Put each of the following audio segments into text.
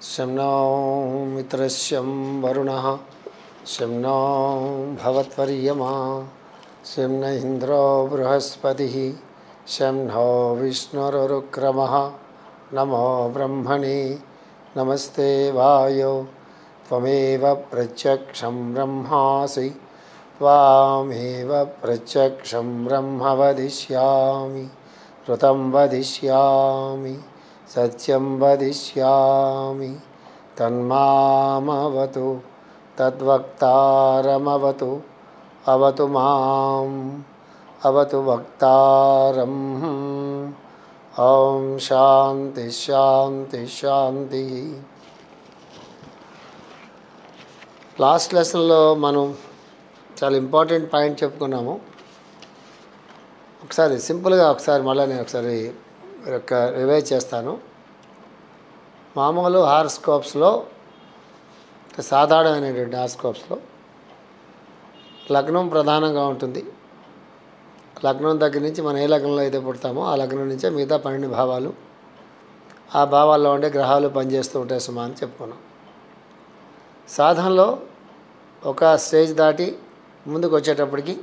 शं नो मित्रस्यं वरुणः शं नो भवत्वर्यमा शं न इन्द्रो बृहस्पतिः शं नो विष्णुरुक्रमः नमो ब्रह्मणे नमस्ते वायो त्वमेव प्रत्यक्षं ब्रह्मासि त्वामेव प्रत्यक्षं ब्रह्म वदिष्यामि ऋतं वदिष्यामि सत्यं वदिष्यामि तन्मामवतु तद्वक्तारमवतु अवतु माम् अवतु वक्तारम् ॐ शान्ति శాంతి శాంతి లాస్ట్ లెసన్లో మనం చాలా ఇంపార్టెంట్ పాయింట్ చెప్పుకున్నాము ఒకసారి సింపుల్గా ఒకసారి మళ్ళీ నేను ఒకసారి యొక్క రివైజ్ చేస్తాను మామూలు హార్స్కోప్స్లో సాధారణమైనటువంటి హార్స్కోప్స్లో లగ్నం ప్రధానంగా ఉంటుంది లగ్నం దగ్గర నుంచి మనం ఏ లగ్నంలో అయితే పుడతామో ఆ లగ్నం నుంచే మిగతా పన్నెండు భావాలు ఆ భావాల్లో ఉండే గ్రహాలు పనిచేస్తూ ఉంటాయి సుమా అని చెప్పుకున్నాం సాధనలో ఒక స్టేజ్ దాటి ముందుకు వచ్చేటప్పటికి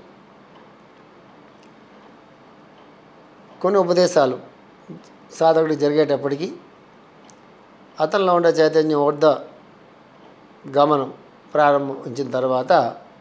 కొన్ని ఉపదేశాలు సాధకుడికి జరిగేటప్పటికి అతనిలో ఉండే చైతన్యం వద్ద గమనం ప్రారంభించిన తర్వాత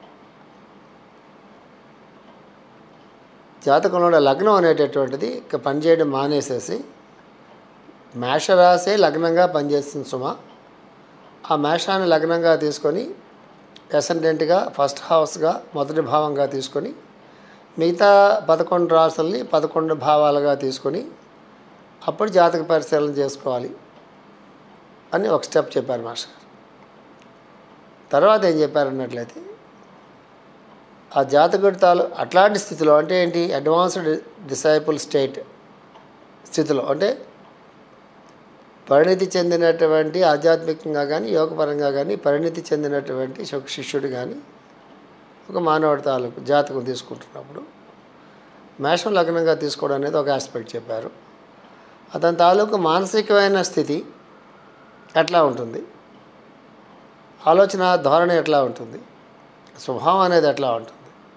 జాతకంలో ఉండే లగ్నం అనేటటువంటిది ఇక పనిచేయడం మానేసేసి మేషరాశే లగ్నంగా పనిచేస్తుంది సుమ ఆ మేషాన్ని లగ్నంగా తీసుకొని ఎసెండెంట్గా ఫస్ట్ హౌస్గా మొదటి భావంగా తీసుకొని మిగతా పదకొండు రాసుల్ని పదకొండు భావాలుగా తీసుకొని అప్పుడు జాతక పరిశీలన చేసుకోవాలి అని ఒక స్టెప్ చెప్పారు మాస్టర్ గారు తర్వాత ఏం చెప్పారన్నట్లయితే ఆ జాతకుడి తాలు అట్లాంటి స్థితిలో అంటే ఏంటి అడ్వాన్స్డ్ డిసైపుల్ స్టేట్ స్థితిలో అంటే పరిణితి చెందినటువంటి ఆధ్యాత్మికంగా కానీ యోగపరంగా కానీ పరిణితి చెందినటువంటి ఒక శిష్యుడు కానీ ఒక మానవుడి తాలూకు జాతకం తీసుకుంటున్నప్పుడు మేషం లగ్నంగా తీసుకోవడం అనేది ఒక ఆస్పెక్ట్ చెప్పారు అతని తాలూకు మానసికమైన స్థితి ఎట్లా ఉంటుంది ఆలోచన ధోరణి ఎట్లా ఉంటుంది స్వభావం అనేది ఎట్లా ఉంటుంది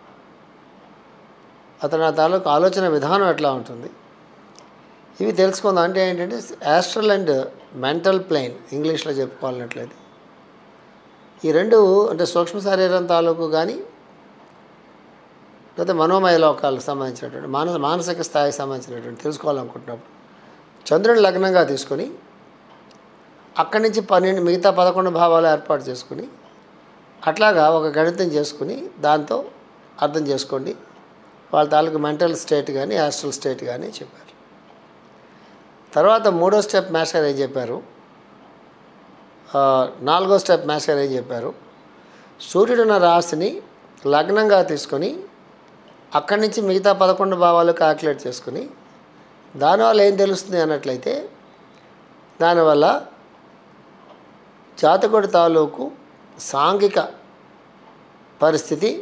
అతని ఆ తాలూకు ఆలోచన విధానం ఎట్లా ఉంటుంది ఇవి తెలుసుకుందాం అంటే ఏంటంటే యాస్ట్రల్ అండ్ మెంటల్ ప్లెయిన్ ఇంగ్లీష్లో చెప్పుకోవాలన్నట్లయితే ఈ రెండు అంటే సూక్ష్మ శరీరం తాలూకు కానీ లేకపోతే మనోమయ లోకాలకు సంబంధించినటువంటి మానస మానసిక స్థాయికి సంబంధించినటువంటి తెలుసుకోవాలనుకుంటున్నప్పుడు చంద్రుని లగ్నంగా తీసుకొని అక్కడి నుంచి పన్నెండు మిగతా పదకొండు భావాలు ఏర్పాటు చేసుకుని అట్లాగా ఒక గణితం చేసుకుని దాంతో అర్థం చేసుకోండి వాళ్ళ తాలూకు మెంటల్ స్టేట్ కానీ యాస్ట్రల్ స్టేట్ కానీ చెప్పారు తర్వాత మూడో స్టెప్ మాస్టర్ ఏం చెప్పారు నాలుగో స్టెప్ మాస్టర్ ఏం చెప్పారు సూర్యుడున్న రాశిని లగ్నంగా తీసుకొని అక్కడి నుంచి మిగతా పదకొండు భావాలు క్యాల్కులేట్ చేసుకుని దానివల్ల ఏం తెలుస్తుంది అన్నట్లయితే దానివల్ల జాతకుడి తాలూకు సాంఘిక పరిస్థితి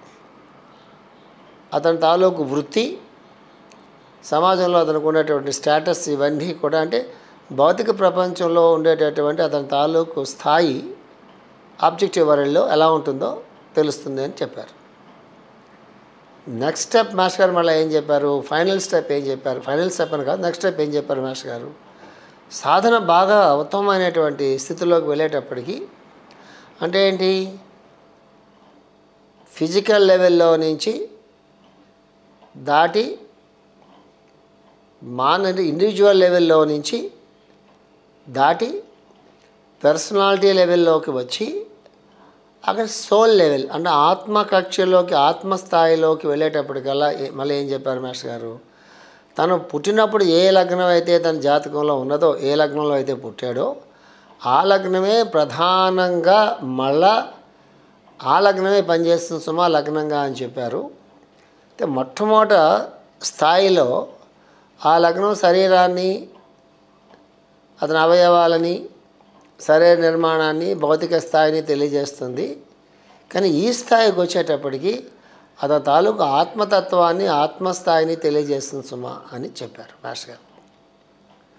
అతని తాలూకు వృత్తి సమాజంలో అతనికి ఉండేటువంటి స్టేటస్ ఇవన్నీ కూడా అంటే భౌతిక ప్రపంచంలో ఉండేటటువంటి అతని తాలూకు స్థాయి ఆబ్జెక్టివ్ వరల్డ్లో ఎలా ఉంటుందో తెలుస్తుంది అని చెప్పారు నెక్స్ట్ స్టెప్ మాస్టర్ గారు మళ్ళీ ఏం చెప్పారు ఫైనల్ స్టెప్ ఏం చెప్పారు ఫైనల్ స్టెప్ అని కాదు నెక్స్ట్ స్టెప్ ఏం చెప్పారు మాస్టర్ గారు సాధన బాగా ఉత్తమమైనటువంటి స్థితిలోకి వెళ్ళేటప్పటికి అంటే ఏంటి ఫిజికల్ లెవెల్లో నుంచి దాటి మాన ఇండివిజువల్ లెవెల్లో నుంచి దాటి పర్సనాలిటీ లెవెల్లోకి వచ్చి అక్కడ సోల్ లెవెల్ అంటే ఆత్మ కక్షలోకి ఆత్మస్థాయిలోకి వెళ్ళేటప్పటికల్లా మళ్ళీ ఏం చెప్పారు మాస్టర్ గారు తను పుట్టినప్పుడు ఏ లగ్నం అయితే తన జాతకంలో ఉన్నదో ఏ లగ్నంలో అయితే పుట్టాడో ఆ లగ్నమే ప్రధానంగా మళ్ళా ఆ లగ్నమే పనిచేస్తుంది సుమా లగ్నంగా అని చెప్పారు అయితే మొట్టమొదట స్థాయిలో ఆ లగ్నం శరీరాన్ని అతని అవయవాలని శరీర నిర్మాణాన్ని భౌతిక స్థాయిని తెలియజేస్తుంది కానీ ఈ స్థాయికి వచ్చేటప్పటికి అతని తాలూకు ఆత్మతత్వాన్ని ఆత్మస్థాయిని తెలియజేస్తుంది సుమా అని చెప్పారు మాస్టర్ గారు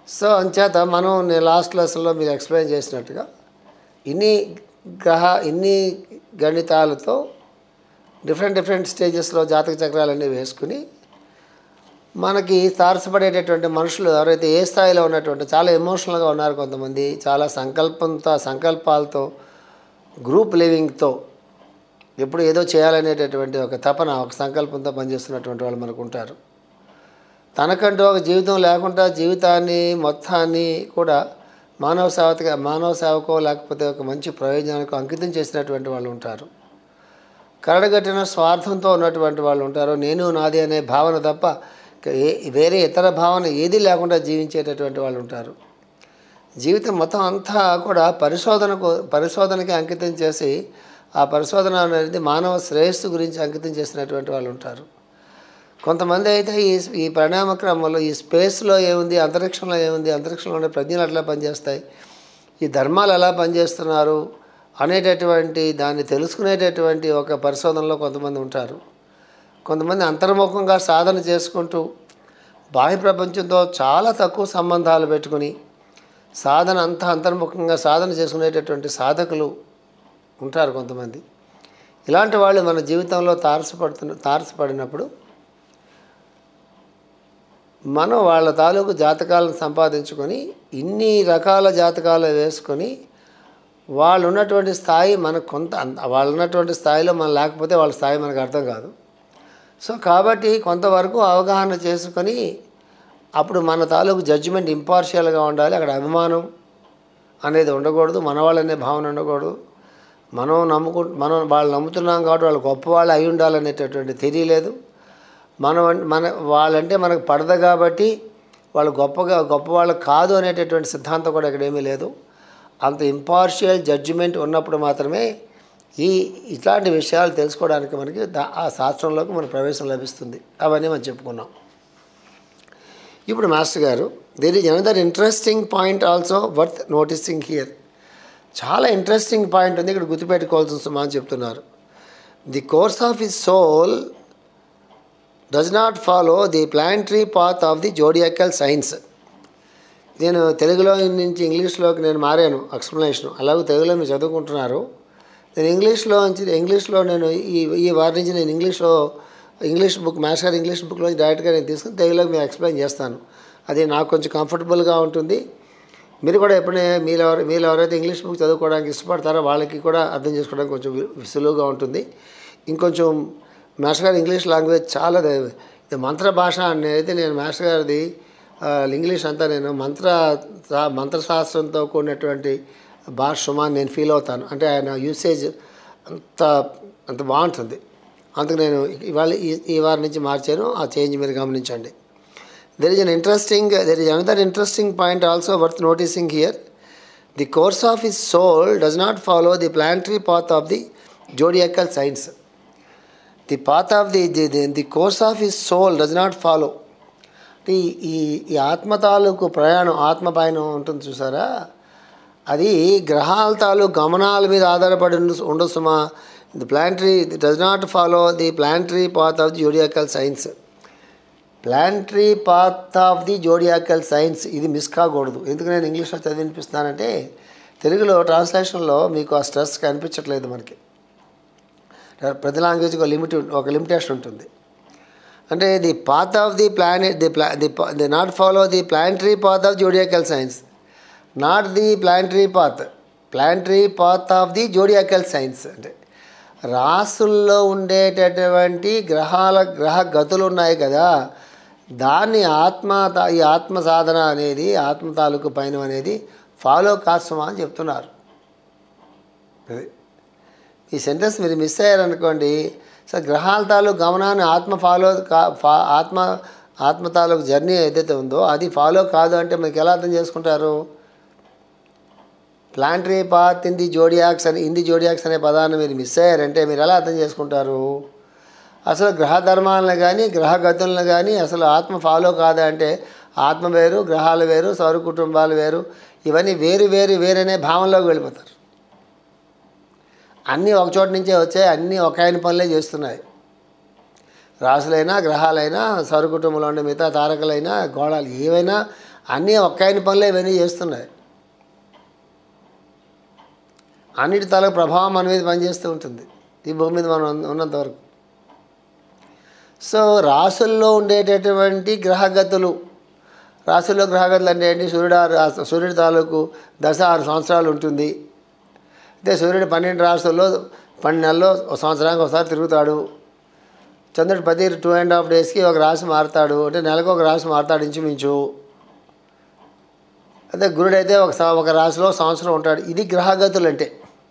సో అంచేత మనం నేను లాస్ట్ లెసన్లో మీరు ఎక్స్ప్లెయిన్ చేసినట్టుగా ఇన్ని గ్రహ ఇన్ని గణితాలతో డిఫరెంట్ డిఫరెంట్ స్టేజెస్లో జాతక చక్రాలన్నీ వేసుకుని మనకి తారసపడేటటువంటి మనుషులు ఎవరైతే ఏ స్థాయిలో ఉన్నటువంటి చాలా ఎమోషనల్గా ఉన్నారు కొంతమంది చాలా సంకల్పంతో సంకల్పాలతో గ్రూప్ లివింగ్తో ఎప్పుడు ఏదో చేయాలనేటటువంటి ఒక తపన ఒక సంకల్పంతో పనిచేస్తున్నటువంటి వాళ్ళు మనకు ఉంటారు తనకంటూ ఒక జీవితం లేకుండా జీవితాన్ని మొత్తాన్ని కూడా మానవ సేవతగా మానవ సేవకో లేకపోతే ఒక మంచి ప్రయోజనానికి అంకితం చేసినటువంటి వాళ్ళు ఉంటారు కరడగట్టిన స్వార్థంతో ఉన్నటువంటి వాళ్ళు ఉంటారు నేను నాది అనే భావన తప్ప ఏ వేరే ఇతర భావన ఏది లేకుండా జీవించేటటువంటి వాళ్ళు ఉంటారు జీవితం మొత్తం అంతా కూడా పరిశోధనకు పరిశోధనకి అంకితం చేసి ఆ పరిశోధన అనేది మానవ శ్రేయస్సు గురించి అంకితం చేసినటువంటి వాళ్ళు ఉంటారు కొంతమంది అయితే ఈ ఈ పరిణామ క్రమంలో ఈ స్పేస్లో ఏముంది అంతరిక్షంలో ఏముంది అంతరిక్షంలో ఉండే ప్రజ్ఞలు ఎట్లా పనిచేస్తాయి ఈ ధర్మాలు ఎలా పనిచేస్తున్నారు అనేటటువంటి దాన్ని తెలుసుకునేటటువంటి ఒక పరిశోధనలో కొంతమంది ఉంటారు కొంతమంది అంతర్ముఖంగా సాధన చేసుకుంటూ బాహ్య ప్రపంచంతో చాలా తక్కువ సంబంధాలు పెట్టుకుని సాధన అంతా అంతర్ముఖంగా సాధన చేసుకునేటటువంటి సాధకులు ఉంటారు కొంతమంది ఇలాంటి వాళ్ళు మన జీవితంలో తారసపడుతున్న తారసపడినప్పుడు మనం వాళ్ళ తాలూకు జాతకాలను సంపాదించుకొని ఇన్ని రకాల జాతకాలు వేసుకొని వాళ్ళు ఉన్నటువంటి స్థాయి మనకు కొంత అంత- వాళ్ళు ఉన్నటువంటి స్థాయిలో మనం లేకపోతే వాళ్ళ స్థాయి మనకు అర్థం కాదు సో కాబట్టి కొంతవరకు అవగాహన చేసుకొని అప్పుడు మన తాలూకు జడ్జిమెంట్ ఇంపార్షియల్గా ఉండాలి అక్కడ అభిమానం అనేది ఉండకూడదు మన వాళ్ళనే భావన ఉండకూడదు మనం నమ్ముకు మనం వాళ్ళు నమ్ముతున్నాం కాబట్టి వాళ్ళు గొప్పవాళ్ళు అయి ఉండాలనేటటువంటి తెలియలేదు మనం అన్- మన వాళ్ళంటే మనకు పడదు కాబట్టి వాళ్ళు గొప్పగా గొప్పవాళ్ళు కాదు అనేటటువంటి సిద్ధాంతం కూడా ఇక్కడ ఏమీ లేదు అంత ఇంపార్షియల్ జడ్జిమెంట్ ఉన్నప్పుడు మాత్రమే ఈ ఇట్లాంటి విషయాలు తెలుసుకోవడానికి మనకి దా- ఆ శాస్త్రంలోకి మన ప్రవేశం లభిస్తుంది అవన్నీ మనం చెప్పుకున్నాం ఇప్పుడు మాస్టర్ గారు there is another interesting point also worth noticing here చాలా ఇంట్రెస్టింగ్ పాయింట్ ఉంది ఇక్కడ గుర్తుపెట్టుకోవాల్సిన సుమా అని చెప్తున్నారు the course of his soul does not follow the planetary path of the zodiacal signs నేను తెలుగులో నుంచి ఇంగ్లీష్లోకి నేను మారాను ఎక్స్ప్లెనేషన్ అలాగే తెలుగులో మీరు చదువుకుంటున్నారు నేను ఇంగ్లీష్లో నుంచి ఇంగ్లీష్లో నేను ఈ ఈ వారి నుంచి నేను ఇంగ్లీష్లో ఇంగ్లీష్ బుక్ మాస్టర్ ఇంగ్లీష్ బుక్లో డైరెక్ట్గా నేను తీసుకుని తెలుగులో మీకు ఎక్స్ప్లెయిన్ చేస్తాను అది నాకు కొంచెం కంఫర్టబుల్గా ఉంటుంది మీరు కూడా ఎప్పుడైనా మీరు ఎవరు మీరు ఎవరైతే ఇంగ్లీష్ బుక్ చదువుకోవడానికి ఇష్టపడతారో వాళ్ళకి కూడా అర్థం చేసుకోవడానికి కొంచెం వి- సులువుగా ఉంటుంది ఇంకొంచెం మాస్టర్ గారి ఇంగ్లీష్ లాంగ్వేజ్ చాలా ద- ఇది మంత్ర భాష అనేది నేను మాస్టర్ గారిది ఆ, ఇంగ్లీష్ అంతా నేను మంత్ర శా- మంత్రశాస్త్రంతో కూడినటువంటి భాష సుమాన్ నేను ఫీల్ అవుతాను అంటే ఆయన యూసేజ్ అంత అంత బాగుంటుంది అందుకు నేను ఇవాళ ఈ ఈ వారం నుంచి మార్చాను ఆ చేంజ్ మీరు గమనించండి there is an interesting there is another interesting point also worth noticing here the course of his soul does not follow the planetary path of the zodiacal signs the path of the the course of his soul does not follow ఈ ఈ ఈ ఆత్మ తాలూకు ప్రయాణం ఆత్మ పైన ఉంటుంది చూసారా అది గ్రహాల తాలూకు గమనాల మీద ఆధారపడి ఉండు- ఉండదు సుమా the planetary does not follow the planetary path of the zodiacal signs planetary path of the zodiacal signs ఇది మిస్ కాకూడదు ఎందుకు నేను ఇంగ్లీష్లో చదివినిపిస్తానంటే తెలుగులో ట్రాన్స్లేషన్లో మీకు ఆ స్ట్రెస్ కనిపించట్లేదు మనకి ప్రతి లాంగ్వేజ్కి ఒక లిమిట్ ఒక లిమిటేషన్ ఉంటుంది అంటే the path of the planet the ప్లా the the not follow the planetary path of zodiacal signs not the planetary path planetary path of the zodiacal signs అంటే రాసుల్లో ఉండేటటువంటి గ్రహాల గ్రహ గతులు ఉన్నాయి కదా దాన్ని ఆత్మ తా- ఈ ఆత్మ సాధన అనేది ఆత్మ తాలూకు పైన అనేది ఫాలో కాస్మా అని చెప్తున్నారు అది ఈ సెంటెన్స్ మీరు మిస్ అయ్యారనుకోండి సో గ్రహాల తాలూకు గమనాన్ని ఆత్మ ఫాలో కా ఫా ఆత్మ ఆత్మ తాలూకు జర్నీ ఏదైతే ఉందో అది ఫాలో కాదు అంటే మీకు ఎలా అర్థం చేసుకుంటారు planetary path in the zodiacs అని ఇన్ ది జోడియాక్స్ అనే పదాన్ని మీరు మిస్ అయ్యారంటే మీరు ఎలా అర్థం చేసుకుంటారు అసలు గ్రహ ధర్మాలను కానీ గ్రహ గతులను కానీ అసలు ఆత్మ ఫాలో కాదా అంటే ఆత్మ వేరు గ్రహాలు వేరు సౌర కుటుంబాలు వేరు ఇవన్నీ వేరు వేరు వేరనే భావనలోకి వెళ్ళిపోతారు అన్నీ ఒక చోట నుంచే వచ్చాయి అన్నీ ఒక ఆయన పనులే చేస్తున్నాయి రాసులైనా గ్రహాలైనా సౌర కుటుంబంలో ఉండే మిగతా తారకలైనా గోళాలు ఏవైనా అన్నీ ఒక్కాయని పనులే ఇవన్నీ చేస్తున్నాయి అన్నిటి తాలూకు ప్రభావం మన మీద పనిచేస్తూ ఉంటుంది ఈ భూమి మీద మనం ఉన్న- ఉన్నంత వరకు సో రాసుల్లో ఉండేటటువంటి గ్రహగతులు రాశుల్లో గ్రహగతులు అంటే ఏంటి సూర్యుడు ఆరు ఆ సూర్యుడి తాలూకు దశ ఆరు సంవత్సరాలు ఉంటుంది అయితే సూర్యుడు పన్నెండు రాశుల్లో పన్నెండు నెలల్లో ఒక సంవత్సరానికి ఒకసారి తిరుగుతాడు చంద్రుడు ప్రతి టూ అండ్ హాఫ్ డేస్కి ఒక రాశి మారుతాడు అంటే నెలకు ఒక రాశి మారుతాడు ఇంచుమించు అదే గురుడు అయితే ఒక స- ఒక రాశిలో సంవత్సరం ఉంటాడు ఇది గ్రహగతులు అంటే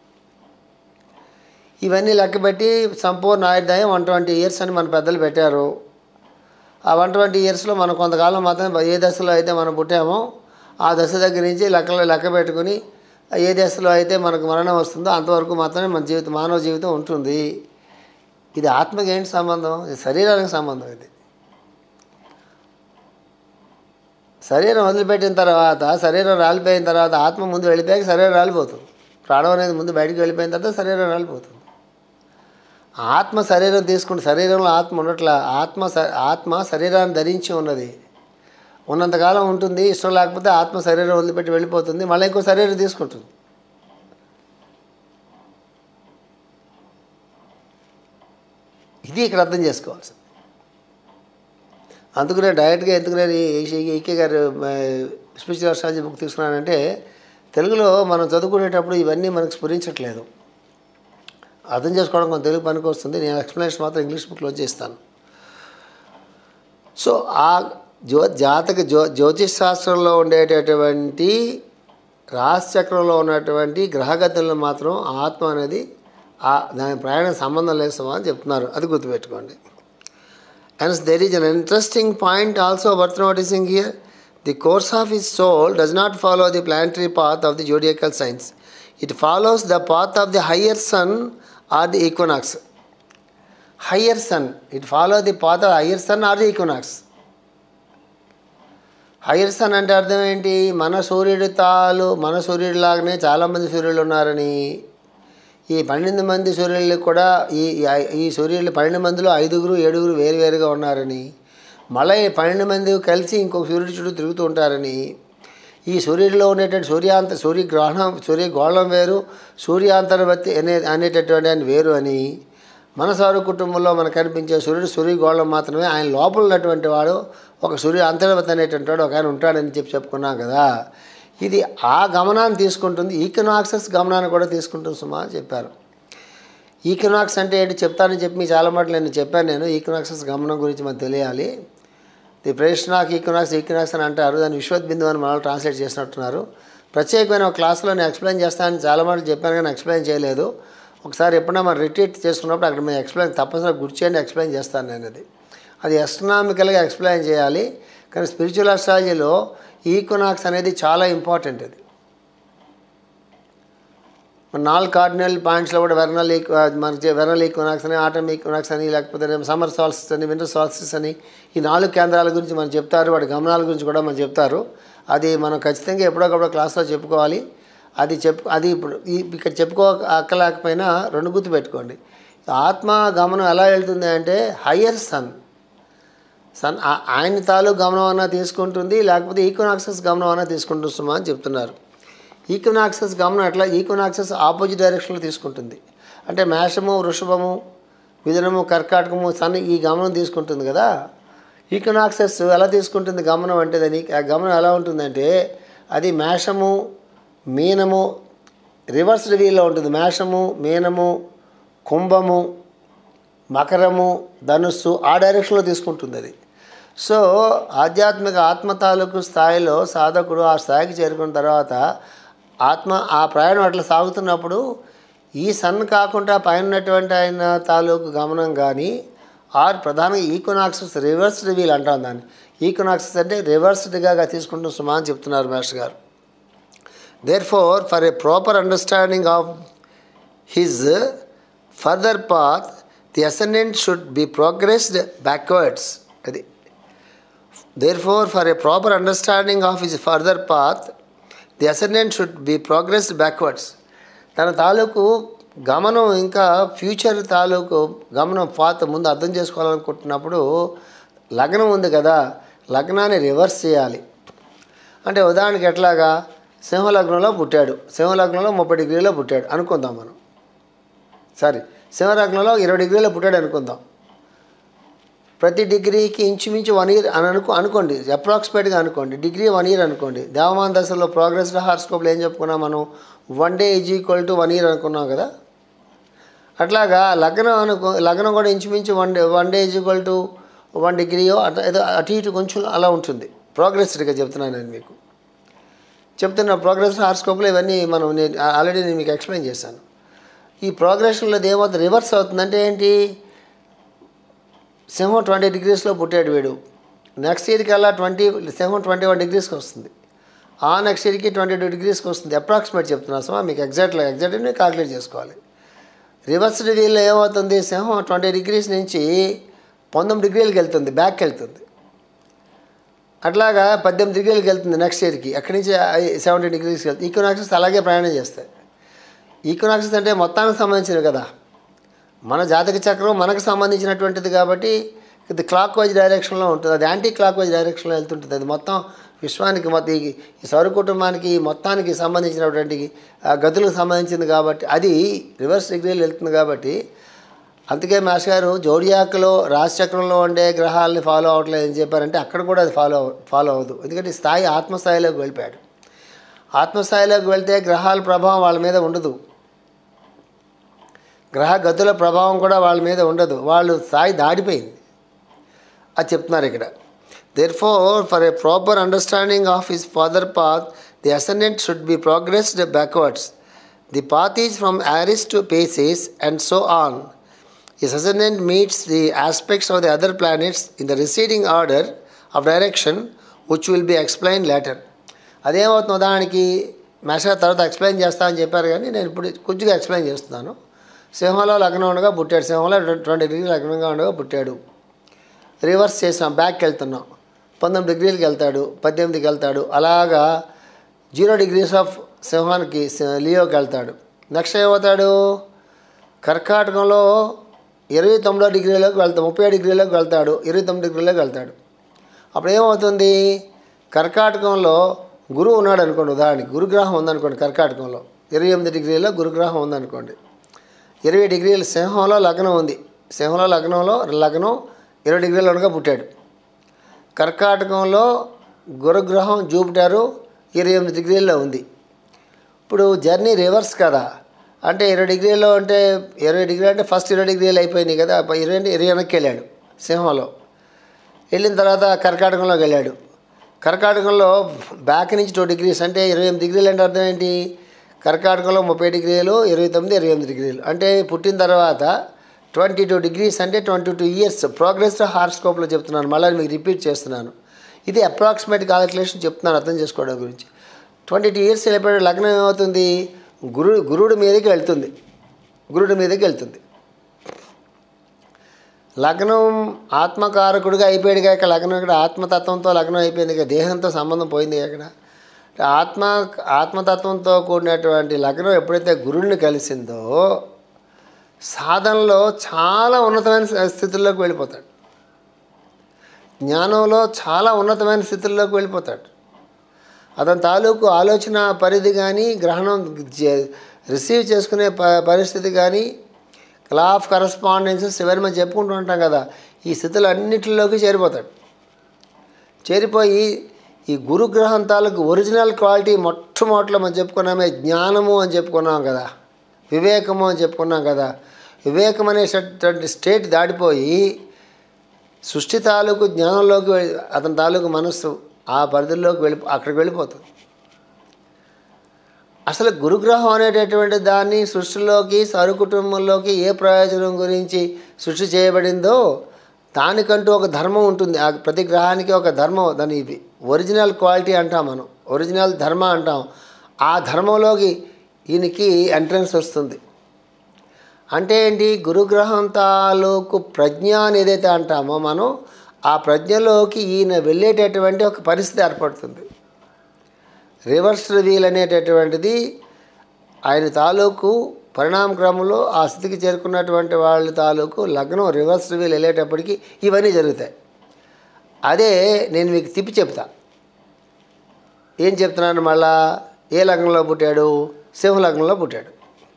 ఇవన్నీ లెక్కపెట్టి సంపూర్ణ ఆయుర్దాయం వన్ ట్వంటీ ఇయర్స్ అని మన పెద్దలు పెట్టారు ఆ వన్ ట్వంటీ ఇయర్స్లో మనం కొంతకాలం మాత్రం ఏ దశలో అయితే మనం పుట్టామో ఆ దశ దగ్గర నుంచి లెక్కలు లెక్క పెట్టుకుని ఏ దశలో అయితే మనకు మరణం వస్తుందో అంతవరకు మాత్రమే మన జీవితం మానవ జీవితం ఉంటుంది ఇది ఆత్మకి ఏంటి సంబంధం ఇది శరీరానికి సంబంధం ఇది శరీరం వదిలిపెట్టిన తర్వాత శరీరం రాలిపోయిన తర్వాత ఆత్మ ముందు వెళ్ళిపోయాక శరీరం రాలిపోతుంది ప్రాణం అనేది ముందు బయటికి వెళ్ళిపోయిన తర్వాత శరీరం రాలిపోతుంది ఆత్మ శరీరం తీసుకుంటే శరీరంలో ఆత్మ ఉండట్లా ఆత్మ శ- ఆత్మ శరీరాన్ని ధరించి ఉన్నది ఉన్నంతకాలం ఉంటుంది ఇష్టం లేకపోతే ఆత్మ శరీరం వదిలిపెట్టి వెళ్ళిపోతుంది మళ్ళీ ఇంకో శరీరం తీసుకుంటుంది ఇది ఇక్కడ అర్థం చేసుకోవాల్సింది అందుకనే డైరెక్ట్గా ఎందుకు నేను ఈకే గారు స్పిరిచువల్ అస్ట్రాలజీ బుక్ తీసుకున్నానంటే తెలుగులో మనం చదువుకునేటప్పుడు ఇవన్నీ మనకు స్ఫురించట్లేదు అర్థం చేసుకోవడం కొంచెం తెలుగు పనికి వస్తుంది నేను ఎక్స్ప్లెనేషన్ మాత్రం ఇంగ్లీష్ బుక్లో చేస్తాను సో ఆ జ్యో జాతక జ్యో జ్యోతిష్ శాస్త్రంలో ఉండేటటువంటి రాశిచక్రంలో ఉన్నటువంటి గ్రహగతులను మాత్రం ఆత్మ అనేది ఆ దాని ప్రయాణం సంబంధం లేదు సుమా అని చెప్తున్నారు అది గుర్తుపెట్టుకోండి Hence, there is an interesting point also worth noticing here. The course of his soul does not follow the planetary path of the zodiacal signs. It follows the path of the higher sun or the equinox. Higher sun. It follows the path of higher sun or the equinox. Higher sun అంటే అర్థం ఏంటి మన సూర్యుడి తాలు మన సూర్యుడిలాగానే చాలామంది సూర్యులు ఉన్నారని ఈ పన్నెండు మంది సూర్యులు కూడా ఈ ఈ- ఈ సూర్యులు పన్నెండు మందిలో ఐదుగురు ఏడుగురు వేరువేరుగా ఉన్నారని మళ్ళీ ఈ పన్నెండు మంది కలిసి ఇంకొక సూర్యుడి చుట్టూ తిరుగుతూ ఉంటారని ఈ సూర్యుడిలో ఉండేటువంటి సూర్యాంత సూర్యగ్రహణం సూర్యగోళం వేరు సూర్యాంతర్వర్తి అనే అనేటటువంటి ఆయన వేరు అని మన సౌర కుటుంబంలో మనకు కనిపించే సూర్యుడు సూర్యగోళం మాత్రమే ఆయన లోపల ఉన్నటువంటి వాడు ఒక సూర్య అంతర్వర్తి అనేటువంటి వాడు ఒక ఆయన ఉంటాడని చెప్పి చెప్పుకున్నాం కదా ఇది ఆ గమనాన్ని తీసుకుంటుంది ఈకనాక్సెస్ గమనాన్ని కూడా తీసుకుంటుంది సుమా అని చెప్పారు ఈకనాక్స్ అంటే ఏంటి చెప్తానని చెప్పి మీ చాలా మాటలు నేను చెప్పాను నేను ఈకనాక్సెస్ గమనం గురించి మనకు తెలియాలి ది ప్రేషనాక్ ఈకనాక్స్ ఈకనాక్స్ అని అంటారు దాన్ని విశ్వద్బిందు అని మనం ట్రాన్స్లేట్ చేసినట్టున్నారు ప్రత్యేకమైన ఒక క్లాస్లో నేను ఎక్స్ప్లెయిన్ చేస్తానని చాలా మాటలు చెప్పాను కానీ ఎక్స్ప్లెయిన్ చేయలేదు ఒకసారి ఎప్పుడైనా మనం రిట్రీట్ చేసుకున్నప్పుడు అక్కడ మేము ఎక్స్ప్లెయిన్ తప్పనిసరిగా గుర్తు చేయండి ఎక్స్ప్లెయిన్ చేస్తాను నేను అది అది ఎస్ట్రనామికల్గా ఎక్స్ప్లెయిన్ చేయాలి కానీ స్పిరిచువల్ అస్ట్రాలజీలో ఈకోనాక్స్ అనేది చాలా ఇంపార్టెంట్ అది మన నాలుగు కార్డినల్ పాయింట్స్లో కూడా వెర్నల్ ఈక్ మనకి వెర్నల్ ఈకోనాక్స్ అని ఆటమ్ ఈకోనాక్స్ అని లేకపోతే సమ్మర్ సాల్సిస్ అని వింటర్ సాల్సిస్ అని ఈ నాలుగు కేంద్రాల గురించి మనం చెప్తారు వాటి గమనాల గురించి కూడా మనం చెప్తారు అది మనం ఖచ్చితంగా ఎప్పుడోకప్పుడు క్లాస్లో చెప్పుకోవాలి అది చెప్పు అది ఇప్పుడు ఈ- ఇక్కడ చెప్పుకో అక్కలేకపోయినా రెండు గుర్తు పెట్టుకోండి ఆత్మ గమనం ఎలా వెళ్తుంది అంటే హయ్యర్ సన్ సన్ ఆ- ఆయన తాలూకు గమనం అన్నా తీసుకుంటుంది లేకపోతే ఈకోనాక్సెస్ గమనం అన్నా తీసుకుంటుంది సుమా అని చెప్తున్నారు ఈకోనాక్సెస్ గమనం ఎట్లా ఈకోనాక్సెస్ ఆపోజిట్ డైరెక్షన్లో తీసుకుంటుంది అంటే మేషము వృషభము మిథునము కర్కాటకము సన్ ఈ గమనం తీసుకుంటుంది కదా ఈకోనాక్సెస్ ఎలా తీసుకుంటుంది గమనం అంటే దాని ఆ గమనం ఎలా ఉంటుందంటే అది మేషము మీనము రివర్స్ వీల్లో ఉంటుంది మేషము మీనము కుంభము మకరము ధనుస్సు ఆ డైరెక్షన్లో తీసుకుంటుంది అది సో ఆధ్యాత్మిక ఆత్మ తాలూకు స్థాయిలో సాధకుడు ఆ స్థాయికి చేరుకున్న తర్వాత ఆత్మ ఆ ప్రయాణం అట్లా సాగుతున్నప్పుడు ఈ సన్ కాకుండా పైన ఉన్నటువంటి ఆయన తాలూకు గమనం కానీ ఆర్ ప్రధానంగా ఈకోనాక్సెస్ రివర్స్ రివీల్ అంటాం దాన్ని ఈకోనాక్సెస్ అంటే రివర్స్డ్గా తీసుకుంటున్న సుమా అని చెప్తున్నారు మాస్టర్ గారు therefore for a proper understanding of his further path, the ascendant should be progressed backwards. అది therefore for a proper understanding of his further path, the ascendant should be progressed backwards. తన తాలూకు గమనం ఇంకా future తాలూకు గమనం పాత ముందు అర్థం చేసుకోవాలనుకుంటున్నప్పుడు లగ్నం ఉంది కదా లగ్నాన్ని రివర్స్ చేయాలి అంటే ఉదాహరణకి ఎట్లాగా సింహలగ్నంలో పుట్టాడు సింహలగ్నంలో ముప్పై డిగ్రీలో పుట్టాడు అనుకుందాం మనం సారీ సింహలగ్నంలో ఇరవై డిగ్రీలో పుట్టాడు అనుకుందాం ప్రతి డిగ్రీకి ఇంచుమించు వన్ ఇయర్ అని అనుకో అనుకోండి అప్రాక్సిమేట్గా అనుకోండి డిగ్రీ వన్ ఇయర్ అనుకోండి దేవమాన దశలో ప్రోగ్రెస్ హార్స్కోప్లో ఏం చెప్పుకున్నాం మనం one day is equal to one year అనుకున్నాం కదా అట్లాగా లగ్నం అనుకో లగ్నం కూడా ఇంచుమించు one day one day is equal to one డిగ్రీయో అట్లా ఏదో అటు ఇటు కొంచెం అలా ఉంటుంది ప్రోగ్రెస్డ్గా చెప్తున్నాను నేను మీకు చెప్తున్న ప్రోగ్రెస్ హార్స్కోప్లో ఇవన్నీ మనం నేను ఆల్రెడీ నేను మీకు ఎక్స్ప్లెయిన్ చేశాను ఈ ప్రోగ్రెషన్లో ఏమవుతుంది రివర్స్ అవుతుందంటే ఏంటి సింహం ట్వంటీ డిగ్రీస్లో పుట్టాడు వీడు నెక్స్ట్ ఇయర్కి అలా ట్వంటీ సింహం ట్వంటీ వన్ డిగ్రీస్కి వస్తుంది ఆ నెక్స్ట్ ఇయర్కి ట్వంటీ టూ డిగ్రీస్కి వస్తుంది అప్రాక్సిమేట్ చెప్తున్నా సమా మీకు ఎగ్జాక్ట్గా ఎగ్జాక్ట్గా క్యాలిక్యులేట్ చేసుకోవాలి రివర్స్ రివ్యూలో ఏమవుతుంది సింహం ట్వంటీ డిగ్రీస్ నుంచి పంతొమ్మిది డిగ్రీలకు వెళ్తుంది బ్యాక్కి వెళ్తుంది అట్లాగా పద్దెనిమిది డిగ్రీలకు వెళ్తుంది నెక్స్ట్ ఇయర్కి అక్కడి నుంచి సెవెంటీ డిగ్రీస్కి వెళ్తుంది ఈకోనాక్సెస్ అలాగే ప్రయాణం చేస్తాయి ఈకోనాక్సెస్ అంటే మొత్తానికి సంబంధించినవి కదా మన జాతక చక్రం మనకు సంబంధించినటువంటిది కాబట్టి ఇది క్లాక్ వైజ్ డైరెక్షన్లో ఉంటుంది అది యాంటీ క్లాక్ వైజ్ డైరెక్షన్లో వెళ్తుంటుంది అది మొత్తం విశ్వానికి మొత్తం ఈ ఈ సౌర కుటుంబానికి ఈ మొత్తానికి సంబంధించినటువంటి ఆ గతులకు సంబంధించింది కాబట్టి అది రివర్స్ డిగ్రీలో వెళ్తుంది కాబట్టి అందుకే మాస్ గారు జోడియాక్లో రాశిచక్రంలో ఉండే గ్రహాలని ఫాలో అవ్వట్లేదు అని చెప్పారంటే అక్కడ కూడా అది ఫాలో ఫాలో అవ్వదు ఎందుకంటే ఈ స్థాయి ఆత్మస్థాయిలోకి వెళ్ళిపోయాడు ఆత్మస్థాయిలోకి వెళ్తే గ్రహాల ప్రభావం వాళ్ళ మీద ఉండదు గ్రహ గతుల ప్రభావం కూడా వాళ్ళ మీద ఉండదు వాళ్ళు స్థాయి దాడిపోయింది అది చెప్తున్నారు ఇక్కడ therefore for a proper understanding of his further path the ascendant should be progressed backwards the path is from Aries to Pisces and so on His ascendant meets the aspects of the other planets in the receding order of direction, which will be explained later. అదేమవుతుంది ఉదాహరణకి మెషా తర్వాత explain చేస్తా అని చెప్పారు కానీ నేను ఇప్పుడు కొంచెంగా ఎక్స్ప్లెయిన్ చేస్తున్నాను సింహంలో లగ్నం ఉండగా పుట్టాడు సింహంలో ట్వంటీ డిగ్రీ లగ్నంగా ఉండగా పుట్టాడు రివర్స్ చేసాం బ్యాక్కి వెళ్తున్నాం పంతొమ్మిది డిగ్రీలకి వెళ్తాడు పద్దెనిమిదికి వెళ్తాడు అలాగా జీరో డిగ్రీస్ ఆఫ్ సింహానికి లియోకి వెళ్తాడు నెక్స్ట్ ఏమవుతాడు కర్కాటకంలో ఇరవై తొమ్మిదో డిగ్రీలోకి వెళ్తాడు ముప్పై డిగ్రీలోకి వెళ్తాడు ఇరవై తొమ్మిది డిగ్రీలోకి వెళ్తాడు అప్పుడు ఏమవుతుంది కర్కాటకంలో గురువు ఉన్నాడు అనుకోండి ఉదాహరణకి గురుగ్రహం ఉందనుకోండి కర్కాటకంలో ఇరవై ఎనిమిది డిగ్రీలో గురుగ్రహం ఉందనుకోండి ఇరవై డిగ్రీల సింహంలో లగ్నం ఉంది సింహంలో లగ్నంలో లగ్నం ఇరవై డిగ్రీల ఉండగా పుట్టాడు కర్కాటకంలో గురుగ్రహం జూపిటారు ఇరవై ఎనిమిది డిగ్రీల్లో ఉంది ఇప్పుడు జర్నీ రివర్స్ కదా అంటే ఇరవై డిగ్రీలో అంటే ఇరవై డిగ్రీ అంటే ఫస్ట్ ఇరవై డిగ్రీలు అయిపోయినాయి కదా ఇరవై అంటే ఇరవై వెనక్కి వెళ్ళాడు సింహంలో వెళ్ళిన తర్వాత కర్కాటకంలోకి వెళ్ళాడు కర్కాటకంలో బ్యాక్ నుంచి టూ డిగ్రీస్ అంటే ఇరవై ఎనిమిది డిగ్రీలు అంటే అర్థం ఏంటి కర్కాటకంలో ముప్పై డిగ్రీలు ఇరవై తొమ్మిది ఇరవై ఎనిమిది డిగ్రీలు అంటే పుట్టిన తర్వాత ట్వంటీ టూ డిగ్రీస్ అంటే ట్వంటీ టూ ఇయర్స్ ప్రోగ్రెస్ హార్స్కోప్లో చెప్తున్నాను మళ్ళీ మీకు రిపీట్ చేస్తున్నాను ఇది అప్రాక్సిమేట్ కాలిక్యులేషన్ చెప్తున్నాను అర్థం చేసుకోవడం గురించి ట్వంటీ టూ ఇయర్స్ వెళ్ళిపోయాడు లగ్నం ఏమవుతుంది గురు గురుడు మీదకి వెళ్తుంది గురుడి మీదకి వెళ్తుంది లగ్నం ఆత్మకారకుడిగా అయిపోయాడు కాక లగ్నం ఇక్కడ ఆత్మతత్వంతో లగ్నం అయిపోయింది ఇక దేహంతో సంబంధం పోయింది ఇక్కడ ఆత్మ ఆత్మతత్వంతో కూడినటువంటి లగ్నం ఎప్పుడైతే గురుడిని కలిసిందో సాధనలో చాలా ఉన్నతమైన స్థితుల్లోకి వెళ్ళిపోతాడు జ్ఞానంలో చాలా ఉన్నతమైన స్థితుల్లోకి వెళ్ళిపోతాడు అతని తాలూకు ఆలోచన పరిధి కానీ గ్రహణం రిసీవ్ చేసుకునే ప పరిస్థితి కానీ లా ఆఫ్ కరస్పాండెన్సెస్ ఇవన్నీ మనం చెప్పుకుంటూ ఉంటాం కదా ఈ స్థితులు అన్నింటిలోకి చేరిపోతాడు చేరిపోయి ఈ గురుగ్రహం తాలూకు ఒరిజినల్ క్వాలిటీ మొట్టమొదటిలో మనం చెప్పుకున్నామే జ్ఞానము అని చెప్పుకున్నాం కదా వివేకము అని చెప్పుకున్నాం కదా వివేకం అనేటటువంటి స్టేట్ దాటిపోయి సృష్టి తాలూకు జ్ఞానంలోకి వెళ్ళి అతని తాలూకు మనస్సు ఆ పరిధిలోకి వెళ్ళి అక్కడికి వెళ్ళిపోతుంది అసలు గురుగ్రహం అనేటటువంటి దాన్ని సృష్టిలోకి సరు కుటుంబంలోకి ఏ ప్రయోజనం గురించి సృష్టి చేయబడిందో దానికంటూ ఒక ధర్మం ఉంటుంది ఆ ప్రతి గ్రహానికి ఒక ధర్మం దాని ఒరిజినల్ క్వాలిటీ అంటాం మనం ఒరిజినల్ ధర్మ అంటాం ఆ ధర్మంలోకి ఈయనకి ఎంట్రన్స్ వస్తుంది అంటే ఏంటి గురుగ్రహం తాలూకు ప్రజ్ఞ అని ఏదైతే అంటామో మనం ఆ ప్రజ్ఞలోకి ఈయన వెళ్ళేటటువంటి ఒక పరిస్థితి ఏర్పడుతుంది రివర్స్ రివీల్ అనేటటువంటిది ఆయన తాలూకు పరిణామ క్రమంలో ఆ స్థితికి చేరుకున్నటువంటి వాళ్ళ తాలూకు లగ్నం రివర్స్ రివీల్ వెళ్ళేటప్పటికి ఇవన్నీ జరుగుతాయి అదే నేను మీకు తిప్పి చెప్తా ఏం చెప్తున్నాను మళ్ళా ఏ లగ్నంలో పుట్టాడు సింహ లగ్నంలో పుట్టాడు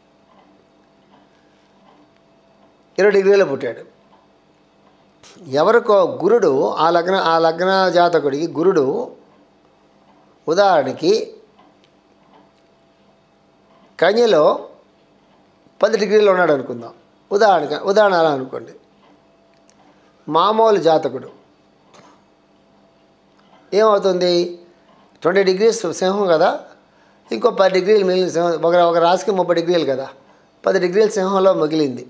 ఇరవై డిగ్రీలో పుట్టాడు ఎవరికో గురుడు ఆ లగ్న ఆ లగ్న జాతకుడికి గురుడు ఉదాహరణకి కన్యలో పది డిగ్రీలో ఉన్నాడు అనుకుందాం ఉదాహరణ ఉదాహరణ అలా అనుకోండి మామూలు జాతకుడు ఏమవుతుంది ట్వంటీ డిగ్రీస్ సింహం కదా ఇంకో పది డిగ్రీలు మిగిలిన సింహం ఒక ఒక రాశికి ముప్పై డిగ్రీలు కదా పది డిగ్రీల సింహంలో మిగిలింది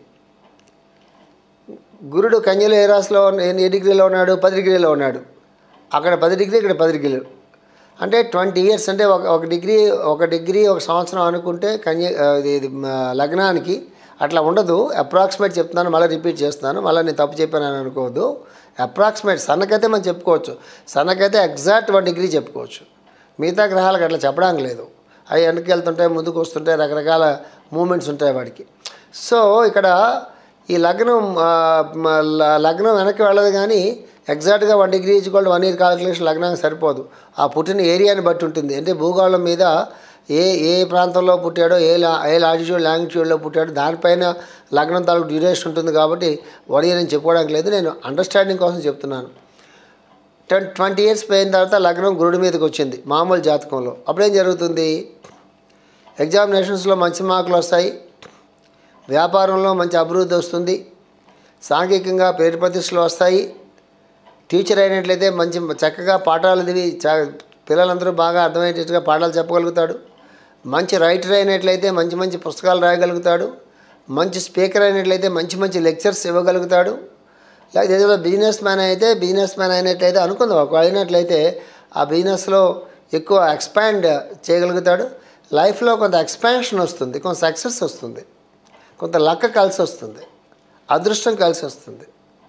గురుడు కన్యలో ఏ రాశిలో ఉన్న- ఏ డిగ్రీలో ఉన్నాడు పది డిగ్రీలో ఉన్నాడు అక్కడ పది డిగ్రీ ఇక్కడ పది డిగ్రీలు అంటే ట్వంటీ ఇయర్స్ అంటే ఒక ఒక డిగ్రీ ఒక డిగ్రీ ఒక సంవత్సరం అనుకుంటే కన్య ఆ, ఇది ఇది మ, లగ్నానికి అట్లా ఉండదు అప్రాక్సిమేట్ చెప్తున్నాను మళ్ళీ రిపీట్ చేస్తున్నాను మళ్ళీ నేను తప్పు చెప్పాను అని అనుకోవద్దు అప్రాక్సిమేట్ సన్నకైతే మనం చెప్పుకోవచ్చు సన్నకైతే ఎగ్జాక్ట్ వన్ డిగ్రీ చెప్పుకోవచ్చు మిగతా గ్రహాలకు అట్లా చెప్పడానికి లేదు అవి వెనక్కి వెళ్తుంటాయి ముందుకు వస్తుంటాయి రకరకాల మూమెంట్స్ ఉంటాయి వాడికి సో ఇక్కడ ఈ లగ్నం ఆ, మ- ల- లగ్నం వెనక్కి వెళ్ళదు కానీ ఎగ్జాక్ట్గా one degree equal one year calculation లగ్నానికి సరిపోదు ఆ పుట్టిన ఏరియాని బట్టి ఉంటుంది అంటే భూగోళం మీద ఏ ఏ ప్రాంతంలో పుట్టాడో ఏ లా ఏ లాటిట్యూడ్ లాంగిట్యూడ్లో పుట్టాడో దానిపైన లగ్నం తాలూకు డ్యూరేషన్ ఉంటుంది కాబట్టి వన్ ఇయర్ అని చెప్పుకోవడానికి లేదు నేను అండర్స్టాండింగ్ కోసం చెప్తున్నాను టెన్ ట్వంటీ ఇయర్స్ పోయిన తర్వాత లగ్నం గురుడి మీదకి వచ్చింది మామూలు జాతకంలో అప్పుడేం జరుగుతుంది ఎగ్జామినేషన్స్లో మంచి మార్కులు వస్తాయి వ్యాపారంలో మంచి అభివృద్ధి వస్తుంది సాంఘికంగా పేరు ప్రతిష్టలు వస్తాయి టీచర్ అయినట్లయితే మంచి చక్కగా పాఠాలు దివి చ పిల్లలందరూ బాగా అర్థమయ్యేటట్టుగా పాఠాలు చెప్పగలుగుతాడు మంచి రైటర్ అయినట్లయితే మంచి మంచి పుస్తకాలు రాయగలుగుతాడు మంచి స్పీకర్ అయినట్లయితే మంచి మంచి లెక్చర్స్ ఇవ్వగలుగుతాడు లేకపోతే ఏదో బిజినెస్ మ్యాన్ అయితే బిజినెస్ మ్యాన్ అయినట్లయితే అనుకుందాం ఒక అయినట్లయితే ఆ బిజినెస్లో ఎక్కువ ఎక్స్పాండ్ చేయగలుగుతాడు లైఫ్లో కొంత ఎక్స్పాన్షన్ వస్తుంది కొంత సక్సెస్ వస్తుంది కొంత లక్క కలిసి వస్తుంది అదృష్టం కలిసి వస్తుంది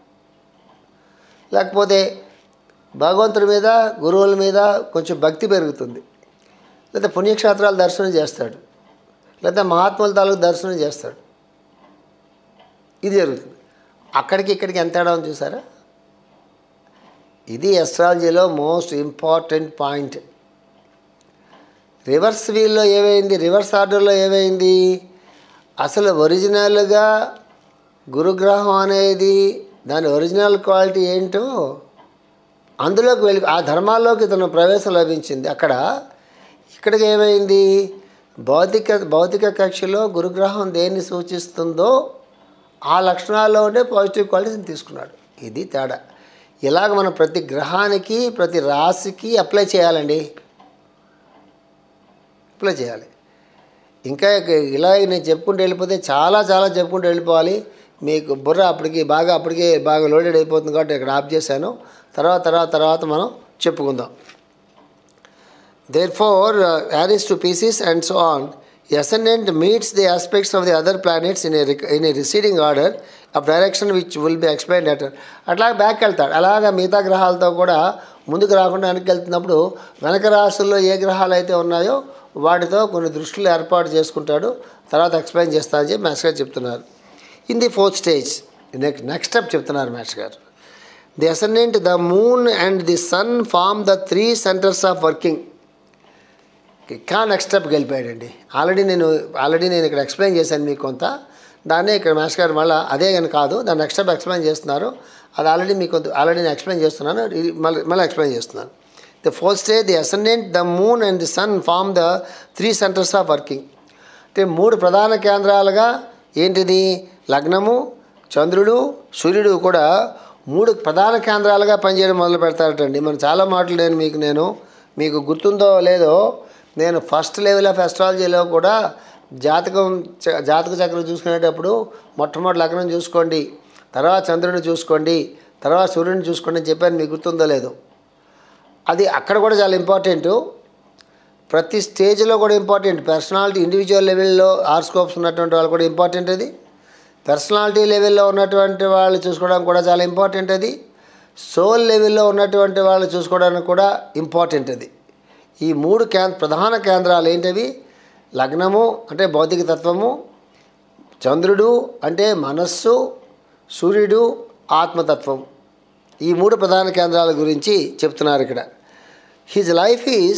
లేకపోతే భగవంతుడి మీద గురువుల మీద కొంచెం భక్తి పెరుగుతుంది లేదా పుణ్యక్షేత్రాలు దర్శనం చేస్తాడు లేదా మహాత్ముల తాలూకు దర్శనం చేస్తాడు ఇది జరుగుతుంది అక్కడికి ఇక్కడికి ఎంత తేడా ఉంది చూసారా ఇది ఎస్ట్రాలజీలో మోస్ట్ ఇంపార్టెంట్ పాయింట్ రివర్స్ వీల్లో ఏమైంది రివర్స్ ఆర్డర్లో ఏమైంది అసలు ఒరిజినల్గా గురుగ్రహం అనేది దాని ఒరిజినల్ క్వాలిటీ ఏంటో అందులోకి వెళ్ళి ఆ ధర్మాల్లోకి తన ప్రవేశం లభించింది అక్కడ ఇక్కడికి ఏమైంది భౌతిక భౌతిక కక్షలో గురుగ్రహం దేన్ని సూచిస్తుందో ఆ లక్షణాల్లో ఉండే పాజిటివ్ క్వాలిటీస్ని తీసుకున్నాడు ఇది తేడా ఇలాగ మనం ప్రతి గ్రహానికి ప్రతి రాశికి అప్లై చేయాలండి అప్లై చేయాలి ఇంకా ఇలా నేను చెప్పుకుంటూ వెళ్ళిపోతే చాలా చాలా చెప్పుకుంటూ వెళ్ళిపోవాలి మీకు బుర్ర అప్పటికి బాగా అప్పటికే బాగా లోడెడ్ అయిపోతుంది కాబట్టి ఇక్కడ ఆఫ్ చేశాను తర్వాత తర్వాత తర్వాత మనం చెప్పుకుందాం therefore Aries to Pisces and so on ascendant meets the aspects of the other planets in a, rec- in a receding order of direction which will be explained later అట్లా back వెళ్తాడు అలాగా మిగతా గ్రహాలతో కూడా ముందుకు రాకుండా వెనక్కి వెళ్తున్నప్పుడు వెనక రాశుల్లో ఏ గ్రహాలు అయితే ఉన్నాయో వాటితో కొన్ని దృష్టిలు ఏర్పాటు చేసుకుంటాడు తర్వాత ఎక్స్ప్లెయిన్ చేస్తా అని చెప్పి మాస్టర్ గారు చెప్తున్నారు in the fourth stage next next step చెప్తున్నారు మాస్టర్ గారు the ascendant the moon and the sun form the three centres of working ఇంకా నెక్స్ట్ స్టెప్కి వెళ్ళిపోయాడండి ఆల్రెడీ నేను ఆల్రెడీ నేను ఇక్కడ ఎక్స్ప్లెయిన్ చేశాను మీకు కొంత దాన్నే ఇక్కడ మాస్టర్ గారు మళ్ళీ అదే కానీ కాదు దాన్ని నెక్స్ట్ స్టెప్ ఎక్స్ప్లెయిన్ చేస్తున్నారు అది ఆల్రెడీ మీకు కొంత ఆల్రెడీ నేను ఎక్స్ప్లెయిన్ చేస్తున్నాను ఇది మళ్ళీ మళ్ళీ ఎక్స్ప్లెయిన్ చేస్తున్నాను the fourth stage the ascendant the moon and the sun form the three centres of working అంటే మూడు ప్రధాన కేంద్రాలుగా ఏంటిది లగ్నము చంద్రుడు సూర్యుడు కూడా మూడు ప్రధాన కేంద్రాలుగా పనిచేయడం మొదలు పెడతారటండి మనం చాలా మాటలు నేను మీకు నేను మీకు గుర్తుందో లేదో నేను ఫస్ట్ లెవెల్ ఆఫ్ అస్ట్రాలజీలో కూడా జాతకం చ- జాతక చక్రం చూసుకునేటప్పుడు మొట్టమొదటి లగ్నం చూసుకోండి తర్వాత చంద్రుడిని చూసుకోండి తర్వాత సూర్యుడిని చూసుకోండి అని చెప్పాను మీకు గుర్తుందో లేదో అది అక్కడ కూడా చాలా ఇంపార్టెంట్ ప్రతి స్టేజ్లో కూడా ఇంపార్టెంట్ పర్సనాలిటీ ఇండివిజువల్ లెవెల్లో ఆర్స్కోప్స్ ఉన్నటువంటి వాళ్ళు కూడా ఇంపార్టెంట్ అది పర్సనాలిటీ లెవెల్లో ఉన్నటువంటి వాళ్ళు చూసుకోవడం కూడా చాలా ఇంపార్టెంట్ అది సోల్ లెవెల్లో ఉన్నటువంటి వాళ్ళు చూసుకోవడానికి కూడా ఇంపార్టెంట్ అది ఈ మూడు కేంద్ర ప్రధాన కేంద్రాలు ఏంటవి లగ్నము అంటే భౌతిక తత్వము చంద్రుడు అంటే మనస్సు సూర్యుడు ఆత్మతత్వం ఈ మూడు ప్రధాన కేంద్రాల గురించి చెప్తున్నారు ఇక్కడ his life is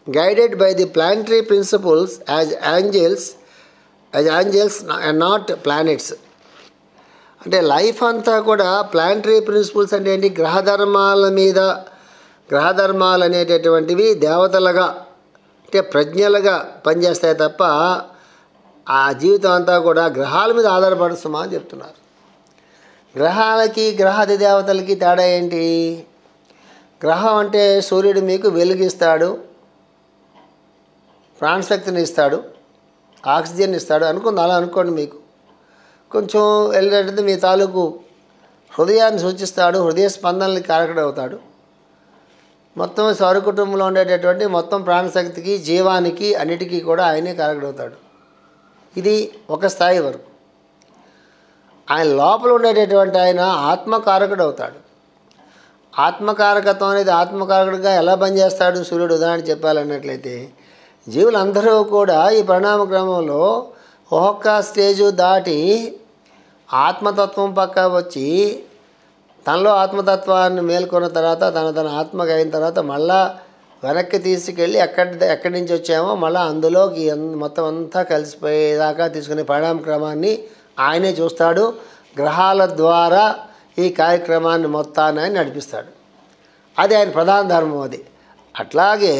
guided by the planetary principles as angels as angels not planets అంటే లైఫ్ అంతా కూడా ప్లానిటరీ ప్రిన్సిపల్స్ అంటే ఏంటి గ్రహధర్మాల మీద గ్రహధర్మాలు అనేటటువంటివి దేవతలుగా అంటే ప్రజ్ఞలుగా పనిచేస్తాయి తప్ప ఆ జీవితం అంతా కూడా గ్రహాల మీద ఆధారపడుస్తామా అని చెప్తున్నారు గ్రహాలకి గ్రహాది దేవతలకి తేడా ఏంటి గ్రహం అంటే సూర్యుడు మీకు వెలుగిస్తాడు ప్రాణశక్తిని ఇస్తాడు ఆక్సిజన్ ఇస్తాడు అనుకుంది అలా అనుకోండి మీకు కొంచెం వెళ్ళినట్టు మీ తాలూకు హృదయాన్ని సూచిస్తాడు హృదయ స్పందనలకి కారకుడు అవుతాడు మొత్తం సౌర కుటుంబంలో ఉండేటటువంటి మొత్తం ప్రాణశక్తికి జీవానికి అన్నిటికీ కూడా ఆయనే కారకుడవుతాడు ఇది ఒక స్థాయి వరకు ఆయన లోపల ఉండేటటువంటి ఆయన ఆత్మకారకుడు అవుతాడు ఆత్మకారకత్వం అనేది ఆత్మకారకుడిగా ఎలా పనిచేస్తాడు సూర్యుడు ఉదాహరణ చెప్పాలన్నట్లయితే జీవులందరూ కూడా ఈ పరిణామ క్రమంలో ఒక్కొక్క స్టేజు దాటి ఆత్మతత్వం పక్క వచ్చి తనలో ఆత్మతత్వాన్ని మేల్కొన్న తర్వాత తన తన ఆత్మగా అయిన తర్వాత మళ్ళా వెనక్కి తీసుకెళ్ళి ఎక్కడి ఎక్కడి నుంచి వచ్చామో మళ్ళీ అందులోకి అన్- మొత్తం అంతా కలిసిపోయేదాకా తీసుకునే పరిణామ క్రమాన్ని ఆయనే చూస్తాడు గ్రహాల ద్వారా ఈ కార్యక్రమాన్ని మొత్తాన్ని ఆయన నడిపిస్తాడు అది ఆయన ప్రధాన ధర్మం అది అట్లాగే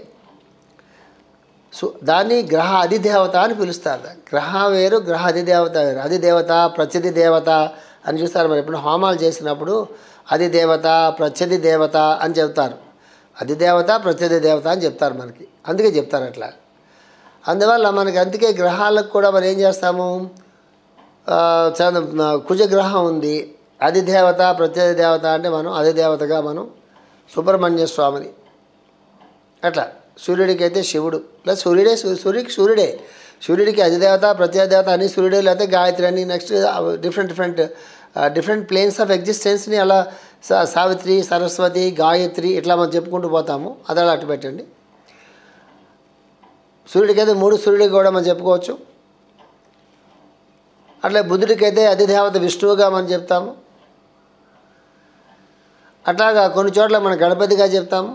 సు దాన్ని గ్రహ అధిదేవత అని పిలుస్తారు దాన్ని. గ్రహ వేరు గ్రహ అధిదేవత వేరు అధిదేవత ప్రత్యధి దేవత అని చూస్తారు మరి ఎప్పుడు హోమాలు చేసినప్పుడు అధిదేవత ప్రత్యధి దేవత అని చెప్తారు అధిదేవత ప్రత్యధి దేవత అని చెప్తారు మనకి అందుకే చెప్తారు అట్లా అందువల్ల మనకి అందుకే గ్రహాలకు కూడా మనం ఏం చేస్తాము ఆ, చంద్ర కుజగ్రహం ఉంది అధిదేవత ప్రత్యధి దేవత అంటే మనం అధిదేవతగా మనం సుబ్రహ్మణ్య స్వామిని అట్లా సూర్యుడికి అయితే శివుడు లేదా సూర్యుడే సూ- సూర్యుడికి సూర్యుడే సూర్యుడికి అధిదేవత ప్రత్యేదేవత అని సూర్యుడే లేకపోతే గాయత్రి అని next different different different planes of ఎగ్జిస్టెన్స్ని అలా సా- సావిత్రి సరస్వతి గాయత్రి ఇట్లా మనం చెప్పుకుంటూ పోతాము అది అలా అట్టు పెట్టండి సూర్యుడికైతే మూడు సూర్యుడికి కూడా మనం చెప్పుకోవచ్చు అట్లా బుద్ధుడికైతే అధిదేవత విష్ణువుగా మనం చెప్తాము అట్లాగా కొన్ని చోట్ల మనం గణపతిగా చెప్తాము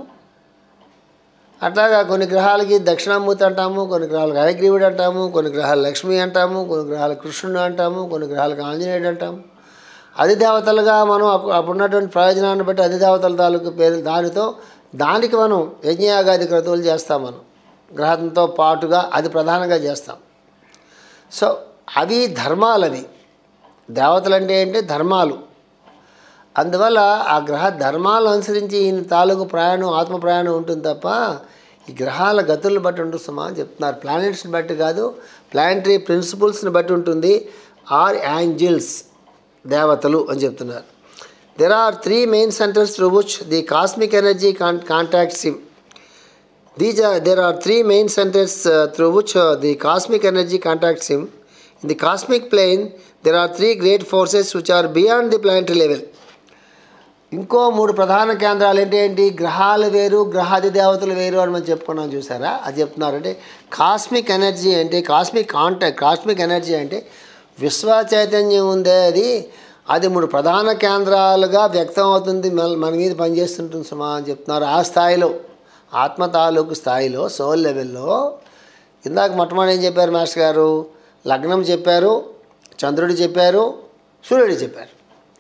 అట్లాగా కొన్ని గ్రహాలకి దక్షిణామూర్తి అంటాము కొన్ని గ్రహాలకు హయగ్రీవుడు అంటాము కొన్ని గ్రహాలు లక్ష్మి అంటాము కొన్ని గ్రహాలు కృష్ణుడు అంటాము కొన్ని గ్రహాలకు ఆంజనేయుడు అంటాము అధిదేవతలుగా మనం అప్పు- అప్పుడున్నటువంటి ప్రయోజనాన్ని బట్టి అధిదేవతల తాలూకు పేరు దానితో దానికి మనం యజ్ఞయాగాది క్రతువులు చేస్తాం మనం గ్రహంతో పాటుగా అది ప్రధానంగా చేస్తాం సో అవి ధర్మాలవి దేవతలు అంటే ఏంటి ధర్మాలు అందువల్ల ఆ గ్రహ ధర్మాలను అనుసరించి ఈయన తాలూకు ప్రయాణం ఆత్మ ప్రయాణం ఉంటుంది తప్ప ఈ గ్రహాల గతులను బట్టి ఉంటుంది సుమా అని చెప్తున్నారు ప్లానెట్స్ని బట్టి కాదు ప్లానటరీ ప్రిన్సిపల్స్ని బట్టి ఉంటుంది ఆర్ యాంజిల్స్ దేవతలు అని చెప్తున్నారు there are three main centres through which the cosmic energy can contacts him These are, there are three main centers uh, through which uh, the cosmic energy contacts him. In the cosmic plane, there are three great forces which are beyond the planetary level. ఇంకో మూడు ప్రధాన కేంద్రాలు ఏంటి ఏంటి గ్రహాలు వేరు గ్రహాది దేవతలు వేరు అని మనం చెప్పుకున్నాం చూసారా అది చెప్తున్నారు అంటే కాస్మిక్ ఎనర్జీ అంటే కాస్మిక్ కాంటాక్ట్ కాస్మిక్ ఎనర్జీ అంటే విశ్వ చైతన్యం ఉందే అది అది మూడు ప్రధాన కేంద్రాలుగా వ్యక్తం అవుతుంది మన మన మీద పనిచేస్తుంటుంది సుమా అని చెప్తున్నారు ఆ స్థాయిలో ఆత్మ తాలూకు స్థాయిలో సోల్ లెవెల్లో ఇందాక మొట్టమొదటి ఏం చెప్పారు మాస్టర్ గారు లగ్నం చెప్పారు చంద్రుడు చెప్పారు సూర్యుడు చెప్పారు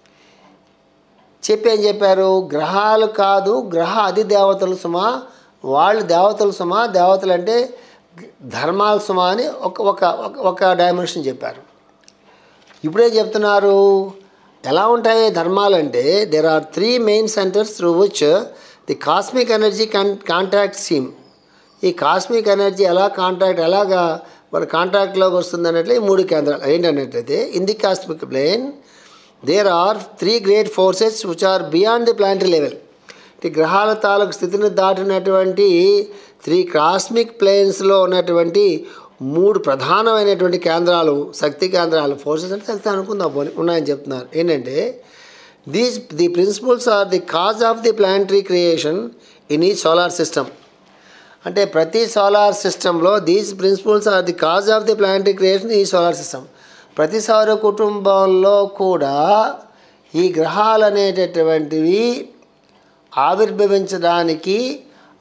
చెప్పి ఏం చెప్పారు గ్రహాలు కాదు గ్రహ అధి దేవతలు సుమా వాళ్ళు దేవతలు సుమా దేవతలు అంటే ధర్మాలు సుమా అని ఒక ఒక ఒక- ఒక డైమెన్షన్ చెప్పారు ఇప్పుడే చెప్తున్నారు ఎలా ఉంటాయి ధర్మాలు అంటే there are three main centres through which the cosmic energy can contact seem ఈ కాస్మిక్ ఎనర్జీ ఎలా కాంటాక్ట్ ఎలాగా మన కాంటాక్ట్లోకి వస్తుంది అన్నట్లు ఈ మూడు కేంద్రాలు ఏంటన్నట్లయితే in the cosmic plane there are three great forces which are beyond the planetary level ఈ గ్రహాల తాలూకు స్థితిని దాటినటువంటి త్రీ కాస్మిక్ ప్లేన్స్లో ఉన్నటువంటి మూడు ప్రధానమైనటువంటి కేంద్రాలు శక్తి కేంద్రాలు ఫోర్సెస్ అంటే శక్తి అనుకుందాం పోనీ ఉన్నాయని చెప్తున్నారు ఏంటంటే these the principles are the cause of the planetary creation in ఈ సోలార్ సిస్టమ్ అంటే ప్రతి సోలార్ సిస్టంలో these principles are the cause of the planetary creation ఈ సోలార్ సిస్టమ్ ప్రతి సౌర కుటుంబంలో కూడా ఈ గ్రహాలు అనేటటువంటివి ఆవిర్భవించడానికి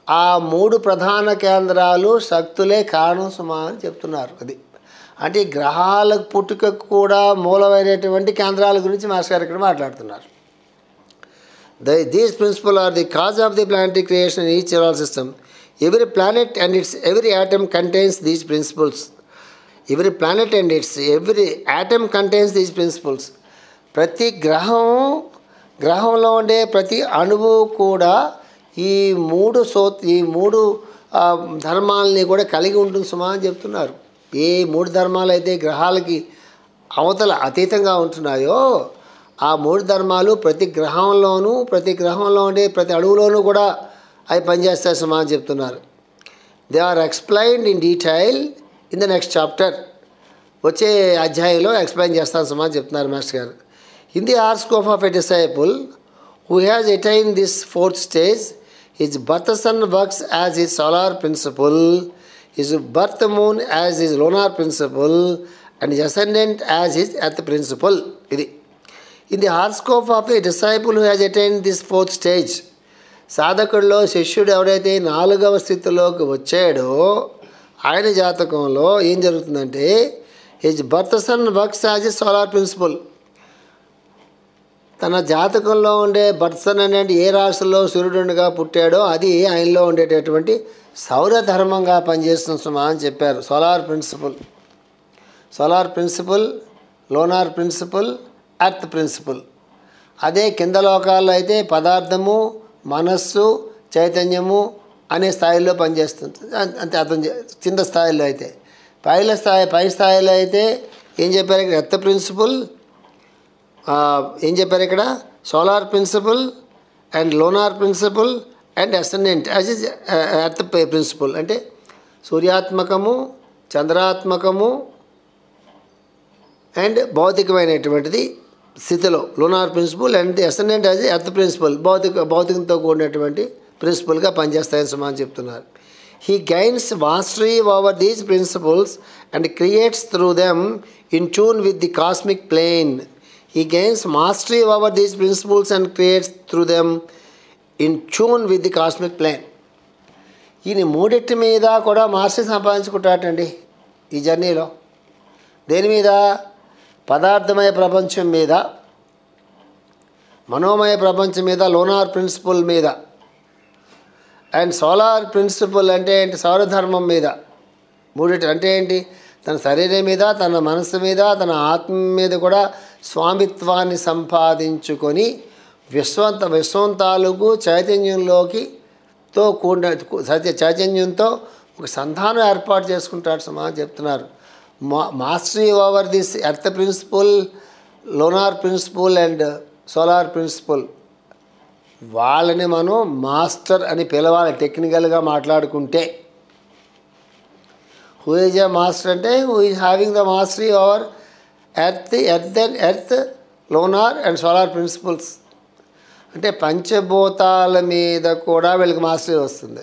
ఆ మూడు ప్రధాన కేంద్రాలు శక్తులే కారణం సుమా అని చెప్తున్నారు అది అంటే ఈ గ్రహాల పుట్టుకకు కూడా మూలమైనటువంటి కేంద్రాల గురించి మాస్టర్ గారు ఇక్కడ మాట్లాడుతున్నారు The, these principles are the cause of the planetary creation in each solar system. Every planet and its every atom contains these principles. Every planet and its every atom contains these principles. ప్రతి గ్రహం గ్రహంలో ఉండే ప్రతి అణువు కూడా ఈ మూడు so ఈ మూడు ఆ, ధర్మాలని కూడా కలిగి ఉంటుంది సుమా అని చెప్తున్నారు ఏ మూడు ధర్మాలు అయితే గ్రహాలకి అవతల అతీతంగా ఉంటున్నాయో ఆ మూడు ధర్మాలు ప్రతి గ్రహంలోనూ ప్రతి గ్రహంలో ఉండే ప్రతి అడుగులోనూ కూడా అవి పనిచేస్తాయి సుమా అని చెప్తున్నారు they are explained in detail in the next chapter వచ్చే అధ్యాయంలో ఎక్స్ప్లెయిన్ చేస్తాను సుమా అని చెప్తున్నారు మాస్టర్ గారు in the horoscope of a disciple who has attain this fourth stage his birth sun works as his solar principle his birth moon as his lunar principle and his ascendant as his earth principle ఇది in the horoscope of a disciple who has attain this fourth stage సాధకుడిలో శిష్యుడు ఎవడైతే నాలుగవ స్థితిలోకి వచ్చాడో ఆయన జాతకంలో ఏం జరుగుతుందంటే his birth sun works as a solar principle తన జాతకంలో ఉండే బర్త్సన్ అనేది ఏ రాశిలో సూర్యుడుగా పుట్టాడో అది ఆయనలో ఉండేటటువంటి సౌర ధర్మంగా పనిచేస్తున్న సుమా అని చెప్పారు solar principle solar principle lunar principle earth principle అదే కింద లోకాల్లో అయితే పదార్థము మనస్సు చైతన్యము అనే స్థాయిలో పనిచేస్తుంది అం- అంతే అర్థం చే- కింద స్థాయిలో అయితే పైల స్థాయి పై స్థాయిలో అయితే ఏం చెప్పారు ఇక్కడ ఎర్త్ ప్రిన్సిపల్ ఆ, ఏం చెప్పారు ఇక్కడ solar principle and lunar principle and ascendant as his earth principle అంటే సూర్యాత్మకము చంద్రాత్మకము అండ్ భౌతికమైనటువంటిది స్థితిలో lunar principle and the ascendant as earth principle భౌతిక భౌతికంతో కూడినటువంటి ప్రిన్సిపల్గా పనిచేస్తాయని సుమా అని చెప్తున్నారు he gains mastery over these principles and creates through them in tune with the cosmic plane he gains mastery over these principles and creates through them in tune with the cosmic plane ఈయన మూడిటి మీద కూడా mastery సంపాదించుకుంటాటండి ఈ జర్నీలో దేని మీద పదార్థమయ ప్రపంచం మీద మనోమయ ప్రపంచం మీద లోనార్ ప్రిన్సిపల్ మీద అండ్ సోలార్ ప్రిన్సిపల్ అంటే ఏంటి సౌరధర్మం మీద మూడిటి అంటే ఏంటి తన శరీరం మీద తన మనసు మీద తన ఆత్మ మీద కూడా స్వామిత్వాన్ని సంపాదించుకొని విశ్వంత విశ్వం తాలూకు చైతన్యంలోకి తో కూడిన సత్య చైతన్యంతో ఒక సంధానం ఏర్పాటు చేసుకుంటాడు సమా అని చెప్తున్నారు మా mastery over this earth principle lunar principle and solar principle వాళ్ళని మనం మాస్టర్ అని పిలవాలి టెక్నికల్గా మాట్లాడుకుంటే హూ ఈజ్ ఎ మాస్టర్ అంటే who is having the mastery over earth earth and earth lunar and solar principles అంటే పంచభూతాల మీద కూడా వీళ్ళకి మాస్టరీ వస్తుంది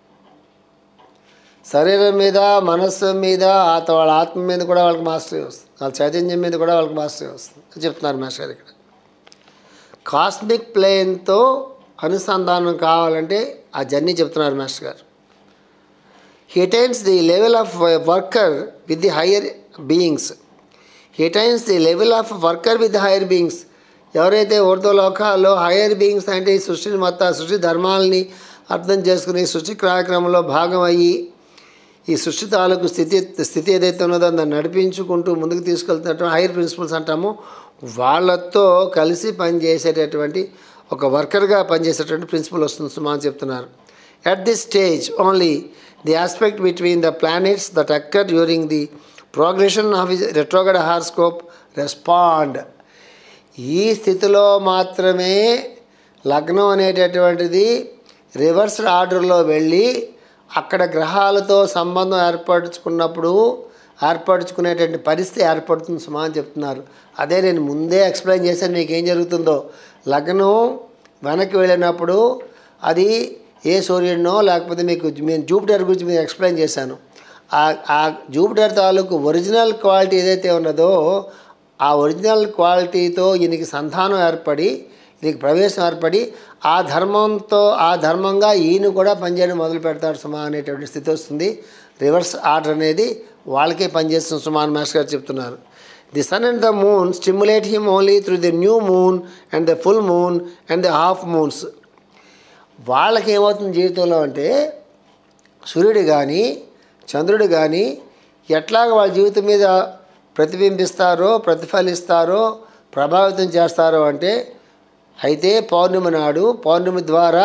శరీరం మీద మనస్సు మీద ఆత- వాళ్ళ ఆత్మ మీద కూడా వాళ్ళకి మాస్టరీ వస్తుంది వాళ్ళ చైతన్యం మీద కూడా వాళ్ళకి మాస్టరీ వస్తుంది అని చెప్తున్నారు మాస్టర్ గారు ఇక్కడ కాస్మిక్ ప్లేన్తో అనుసంధానం కావాలంటే ఆ జర్నీ చెప్తున్నారు మాస్టర్ గారు he attains the level of uh, worker with the higher beings he attains the level of worker with the higher beings ఎవరైతే ఊర్ధ్వ లోకాల్లో హైయర్ బీయింగ్స్ అంటే ఈ సృష్టిని మొత్తం సృష్టి ధర్మాలని అర్థం చేసుకుని సృష్టి కార్యక్రమంలో భాగం అయ్యి ఈ సృష్టి తాలూకు స్థితి స్థితి ఏదైతే ఉన్నదో దాన్ని నడిపించుకుంటూ ముందుకు తీసుకెళ్తున్నటువంటి హైయర్ ప్రిన్సిపల్స్ అంటాము వాళ్ళతో కలిసి పనిచేసేటటువంటి ఒక వర్కర్గా పనిచేసేటువంటి ప్రిన్సిపల్ వస్తుంది సుమా అని చెప్తున్నారు at this stage only the aspect between the planets that occur during the progression of his retrograde horoscope respond ఈ స్థితిలో మాత్రమే లగ్నం అనేటటువంటిది రివర్స్డ్ ఆర్డర్లో వెళ్ళి అక్కడ గ్రహాలతో సంబంధం ఏర్పరచుకున్నప్పుడు ఏర్పరచుకునేటువంటి పరిస్థితి ఏర్పడుతుంది సుమా అని చెప్తున్నారు అదే నేను ముందే ఎక్స్ప్లెయిన్ చేశాను మీకు ఏం జరుగుతుందో లగ్నం వెనక్కి వెళ్ళినప్పుడు అది ఏ సూర్యుడినో లేకపోతే మీకు నేను జూపిటర్ గురించి మీకు ఎక్స్ప్లెయిన్ చేశాను ఆ ఆ జూపిటర్ తాలూకు ఒరిజినల్ క్వాలిటీ ఏదైతే ఉన్నదో ఆ ఒరిజినల్ క్వాలిటీతో ఈయనకి సంధానం ఏర్పడి దీనికి ప్రవేశం ఏర్పడి ఆ ధర్మంతో ఆ ధర్మంగా ఈయన కూడా పనిచేయడం మొదలు పెడతాడు సుమా అనేటువంటి స్థితి వస్తుంది రివర్స్ ఆర్డర్ అనేది వాళ్ళకే పనిచేస్తుంది సుమా అని మాస్టర్ గారు చెప్తున్నారు the sun and the moon stimulate him only through the new moon and the full moon and the half moons వాళ్ళకి ఏమవుతుంది జీవితంలో అంటే సూర్యుడు కానీ చంద్రుడు కానీ ఎట్లాగ వాళ్ళ జీవితం మీద ప్రతిబింబిస్తారో ప్రతిఫలిస్తారో ప్రభావితం చేస్తారో అంటే అయితే పౌర్ణమి నాడు పౌర్ణమి ద్వారా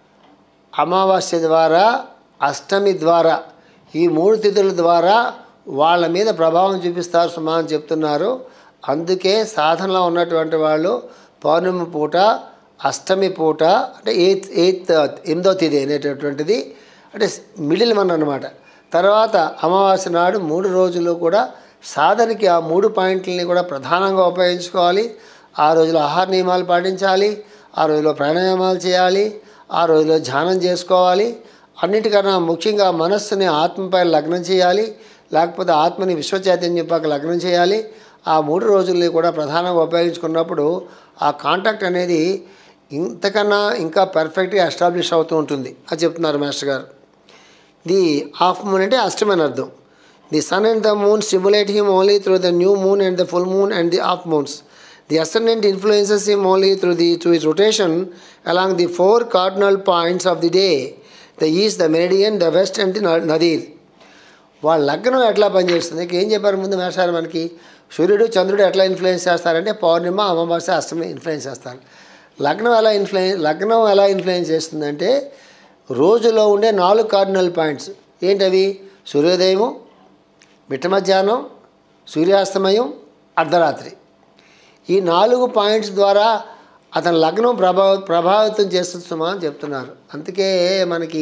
అమావాస్య ద్వారా అష్టమి ద్వారా ఈ మూడు తిథుల ద్వారా వాళ్ళ మీద ప్రభావం చూపిస్తారు సుమా అని చెప్తున్నారు అందుకే సాధనలో ఉన్నటువంటి వాళ్ళు పౌర్ణమి పూట అష్టమి పూట అంటే ఎయిత్ ఎయిత్ ఎనిమిదో తిథి అనేటటువంటిది అంటే మిడిల్ వన్ అనమాట తర్వాత అమావాస్య నాడు మూడు రోజులు కూడా సాధనకి ఆ మూడు పాయింట్లని కూడా ప్రధానంగా ఉపయోగించుకోవాలి ఆ రోజులో ఆహార నియమాలు పాటించాలి ఆ రోజులో ప్రాణాయామాలు చేయాలి ఆ రోజులో ధ్యానం చేసుకోవాలి అన్నిటికన్నా ముఖ్యంగా మనస్సుని ఆత్మపై లగ్నం చేయాలి లేకపోతే ఆత్మని విశ్వచైతన్యం పక్క లగ్నం చేయాలి ఆ మూడు రోజుల్ని కూడా ప్రధానంగా ఉపయోగించుకున్నప్పుడు ఆ కాంటాక్ట్ అనేది ఇంతకన్నా ఇంకా పర్ఫెక్ట్గా ఎస్టాబ్లిష్ అవుతూ ఉంటుంది అని చెప్తున్నారు మాస్టర్ గారు ది హాఫ్ మూన్ అంటే అష్టమని అర్థం the sun and the moon stimulate him only through the new moon and the full moon and the half moons the ascendant influences him only through the through his rotation along the four cardinal points of the day the east the meridian the west and the nadir వాళ్ళ లగ్నం ఎట్లా పనిచేస్తుంది ఏం చెప్పారు ముందు మేషారు మనకి సూర్యుడు చంద్రుడు ఎట్లా ఇన్ఫ్లుయెన్స్ చేస్తారంటే పౌర్ణిమ అమావాస్య అష్టమి ఇన్ఫ్లుయెన్స్ చేస్తారు లగ్నం ఎలా ఇన్ఫ్లుయెన్స్ లగ్నం ఎలా ఇన్ఫ్లుయెన్స్ చేస్తుందంటే రోజులో ఉండే నాలుగు కార్డినల్ పాయింట్స్ ఏంటవి సూర్యోదయము మిట్ట మధ్యాహ్నం సూర్యాస్తమయం అర్ధరాత్రి ఈ నాలుగు పాయింట్స్ ద్వారా అతని లగ్నం ప్రభావ ప్రభావితం చేస్తుంది సుమా అని చెప్తున్నారు అందుకే మనకి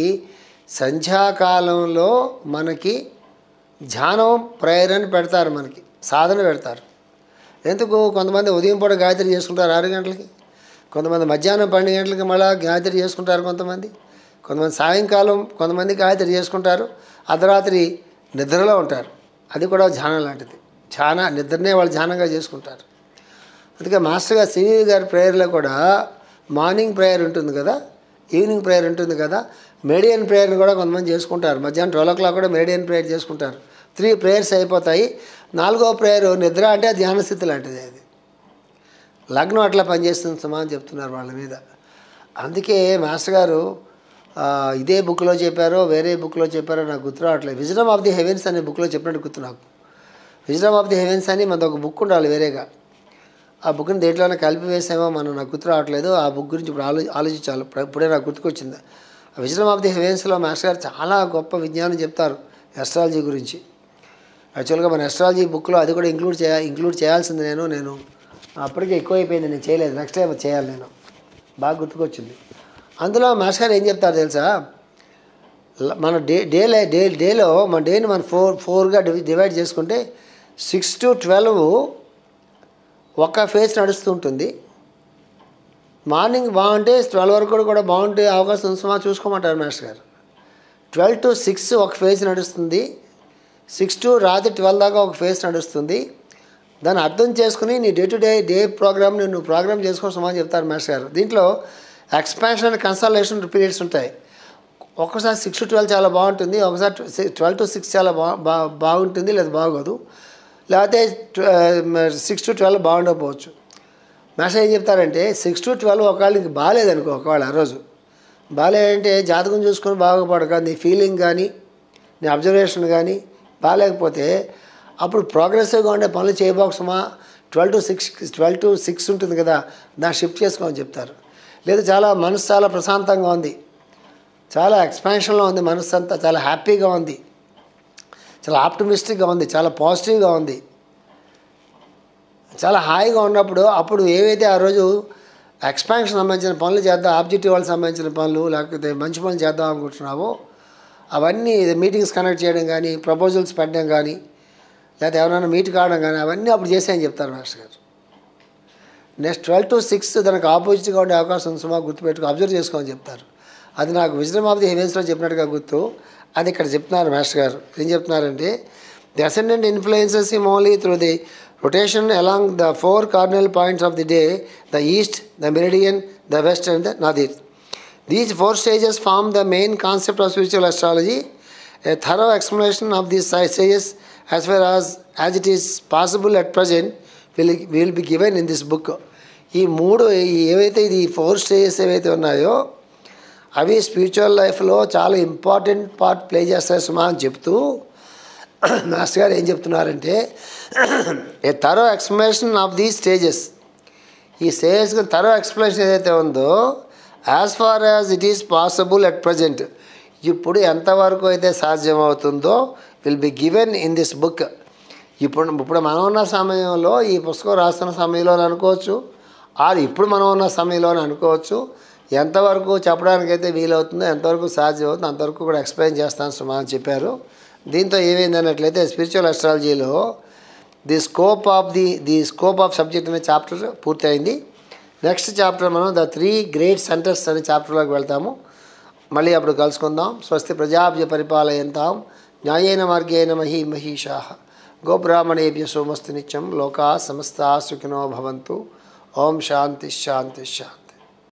సంధ్యాకాలంలో మనకి ధ్యానం ప్రేయర్ అని పెడతారు మనకి సాధన పెడతారు ఎందుకు కొంతమంది ఉదయం పూట గాయత్రి చేసుకుంటారు ఆరు గంటలకి కొంతమంది మధ్యాహ్నం పన్నెండు గంటలకి మళ్ళీ గాయత్రి చేసుకుంటారు కొంతమంది కొంతమంది సాయంకాలం కొంతమంది గాయత్రి చేసుకుంటారు అర్ధరాత్రి నిద్రలో ఉంటారు అది కూడా ధ్యానం లాంటిది ధ్యాన నిద్రనే వాళ్ళు ధ్యానంగా చేసుకుంటారు అందుకే మాస్టర్ గారు సివి గారి ప్రేయర్లో కూడా మార్నింగ్ ప్రేయర్ ఉంటుంది కదా ఈవినింగ్ ప్రేయర్ ఉంటుంది కదా మెడియన్ ప్రేయర్ని కూడా కొంతమంది చేసుకుంటారు మధ్యాహ్నం ట్వెల్వ్ ఓ క్లాక్ కూడా మెడియన్ ప్రేయర్ చేసుకుంటారు త్రీ ప్రేయర్స్ అయిపోతాయి నాలుగో ప్రేయర్ నిద్ర అంటే ధ్యాన స్థితి లాంటిది అది లగ్నం అట్లా పనిచేస్తుంది సుమా అని చెప్తున్నారు వాళ్ళ మీద అందుకే మాస్టర్ గారు ఆ, ఇదే బుక్లో చెప్పారో వేరే బుక్లో చెప్పారో నాకు గుర్తు రావట్లేదు విజడమ్ ఆఫ్ ది హెవెన్స్ అనే బుక్లో చెప్పినట్టు గుర్తు నాకు విజడమ్ ఆఫ్ ది హెవెన్స్ అని మనది ఒక బుక్ ఉండాలి వేరేగా ఆ బుక్ని దేంట్లోనే కలిపి వేసామో మనం నాకు గుర్తు రావట్లేదు ఆ బుక్ గురించి ఇప్పుడు ఆలో ఆలోచించాలి ఇప్పుడు- ఇప్పుడే నాకు గుర్తుకొచ్చింది ఆ విజడమ్ ఆఫ్ ది హెవెన్స్లో మాస్టర్ గారు చాలా గొప్ప విజ్ఞానం చెప్తారు ఎస్ట్రాలజీ గురించి యాక్చువల్గా మన ఎస్ట్రాలజీ బుక్లో అది కూడా ఇంక్లూడ్ చేయ ఇంక్లూడ్ చేయాల్సింది నేను నేను అప్పటికే ఎక్కువైపోయింది నేను చేయలేదు నెక్స్ట్ టైం చేయాలి నేను బాగా గుర్తుకొచ్చింది అందులో మాస్టర్ గారు ఏం చెప్తారు తెలుసా ల- మన డే డేలే డే డేలో మన డేని మనం ఫోర్ ఫోర్గా డివి డివైడ్ చేసుకుంటే సిక్స్ టు ట్వెల్వ్ ఒక ఫేజ్ నడుస్తూ ఉంటుంది మార్నింగ్ బాగుంటే ట్వెల్వ్ వరకు కూడా కూడా బాగుంటే అవకాశం ఉంచుమా చూసుకోమంటారు మాస్టర్ గారు ట్వెల్వ్ టు సిక్స్ ఒక ఫేజ్ నడుస్తుంది సిక్స్ టు రాత్రి ట్వెల్వ్ దాకా ఒక ఫేజ్ నడుస్తుంది దాన్ని అర్థం చేసుకుని నీ డే టు డే డే ప్రోగ్రామ్ని నువ్వు ప్రోగ్రామ్ చేసుకోవచ్చమా అని చెప్తారు మాస్టర్ గారు దీంట్లో ఎక్స్పాన్షన్ అండ్ కన్సల్టేషన్ పీరియడ్స్ ఉంటాయి ఒక్కసారి సిక్స్ టు ట్వెల్వ్ చాలా బాగుంటుంది ఒకసారి ట్వెల్వ్ టు సిక్స్ చాలా బా బా- బాగుంటుంది లేదా బాగోదు లేకపోతే సిక్స్ టు ట్వెల్వ్ బాగుండకపోవచ్చు మాస్టర్ ఏం చెప్తారంటే సిక్స్ టు ట్వెల్వ్ ఒకవేళ నీకు బాగాలేదనుకో ఒకవేళ ఆ రోజు బాగాలేదంటే జాతకం చూసుకొని బాగుపడక నీ ఫీలింగ్ కానీ నీ అబ్జర్వేషన్ కానీ బాగాలేకపోతే అప్పుడు ప్రోగ్రెసివ్గా ఉండే పనులు చేయబోకసమా twelve to six twelve to six ఉంటుంది కదా దాన్ని షిఫ్ట్ చేసుకోమని చెప్తారు లేదు చాలా మనసు చాలా ప్రశాంతంగా ఉంది చాలా ఎక్స్పాన్షన్లో ఉంది మనసు అంతా చాలా హ్యాపీగా ఉంది చాలా ఆప్టమిస్టిక్గా ఉంది చాలా పాజిటివ్గా ఉంది చాలా హాయిగా ఉన్నప్పుడు అప్పుడు ఏవైతే ఆ రోజు ఎక్స్పాన్షన్ సంబంధించిన పనులు చేద్దాం ఆబ్జెక్టివ్ వాళ్ళకి సంబంధించిన పనులు లేకపోతే మంచి పనులు చేద్దాం అనుకుంటున్నావో అవన్నీ మీటింగ్స్ కండక్ట్ చేయడం కానీ ప్రపోజల్స్ పెట్టడం కానీ లేకపోతే ఎవరైనా మీట్ కావడం కానీ అవన్నీ అప్పుడు చేసాయని చెప్తారు మాస్టర్ గారు నెక్స్ట్ ట్వెల్వ్ టు సిక్స్ దానికి ఆపోజిట్గా ఉండే అవకాశం ఉంది సుమా గుర్తుపెట్టుకో అబ్జర్వ్ చేసుకోమని చెప్తారు అది నాకు విజయం ఆఫ్ ది హెవెన్స్లో చెప్పినట్టుగా గుర్తు అది ఇక్కడ చెప్తున్నారు మాస్టర్ గారు ఏం చెప్తున్నారంటే The ascendant influences him only through the rotation along the four cardinal points of the day the east, the meridian, the west, and the nadir. These four stages form the main concept of spiritual astrology. A thorough explanation of these stages, as far as, as it is possible at present, will, will be given in this book. ఈ మూడు ఈ ఏవైతే ఇది four stages ఏవైతే ఉన్నాయో అవి spiritual లైఫ్లో చాలా ఇంపార్టెంట్ పార్ట్ ప్లే చేస్తాయి సుమా అని చెప్తూ మాస్టర్ గారు ఏం చెప్తున్నారంటే a thorough explanation of the stages ఈ స్టేజెస్ తరో ఎక్స్ప్లెనేషన్ ఏదైతే ఉందో as far as it is possible at present ఇప్పుడు ఎంతవరకు అయితే సాధ్యమవుతుందో will be given in this book ఇప్పుడు ఇప్పుడు మనం ఉన్న సమయంలో ఈ పుస్తకం రాస్తున్న సమయంలో అనుకోవచ్చు ఆర్ ఇప్పుడు మనం ఉన్న సమయంలో అనుకోవచ్చు ఎంతవరకు చెప్పడానికైతే వీలవుతుందో ఎంతవరకు సాధ్యం అవుతుందో అంతవరకు కూడా ఎక్స్ప్లెయిన్ చేస్తాను సుమా అని చెప్పారు దీంతో ఏమైంది అన్నట్లయితే స్పిరిచువల్ అస్ట్రాలజీలో the scope of the the scope of subject అనే చాప్టర్ పూర్తయింది నెక్స్ట్ చాప్టర్ మనం ద త్రీ గ్రేట్ సెంటర్స్ అనే చాప్టర్లోకి వెళ్తాము మళ్ళీ అప్పుడు కలుసుకుందాం స్వస్తి ప్రజాభ్య పరిపాలయంతాం న్యాయేన మార్గేణ మహీ మహిషా గోబ్రాహ్మణేభ్య సోమస్తు నిత్యం లోకా సమస్తా సుఖినో భవంతు ఓం శాంతి శాంతి శాంతి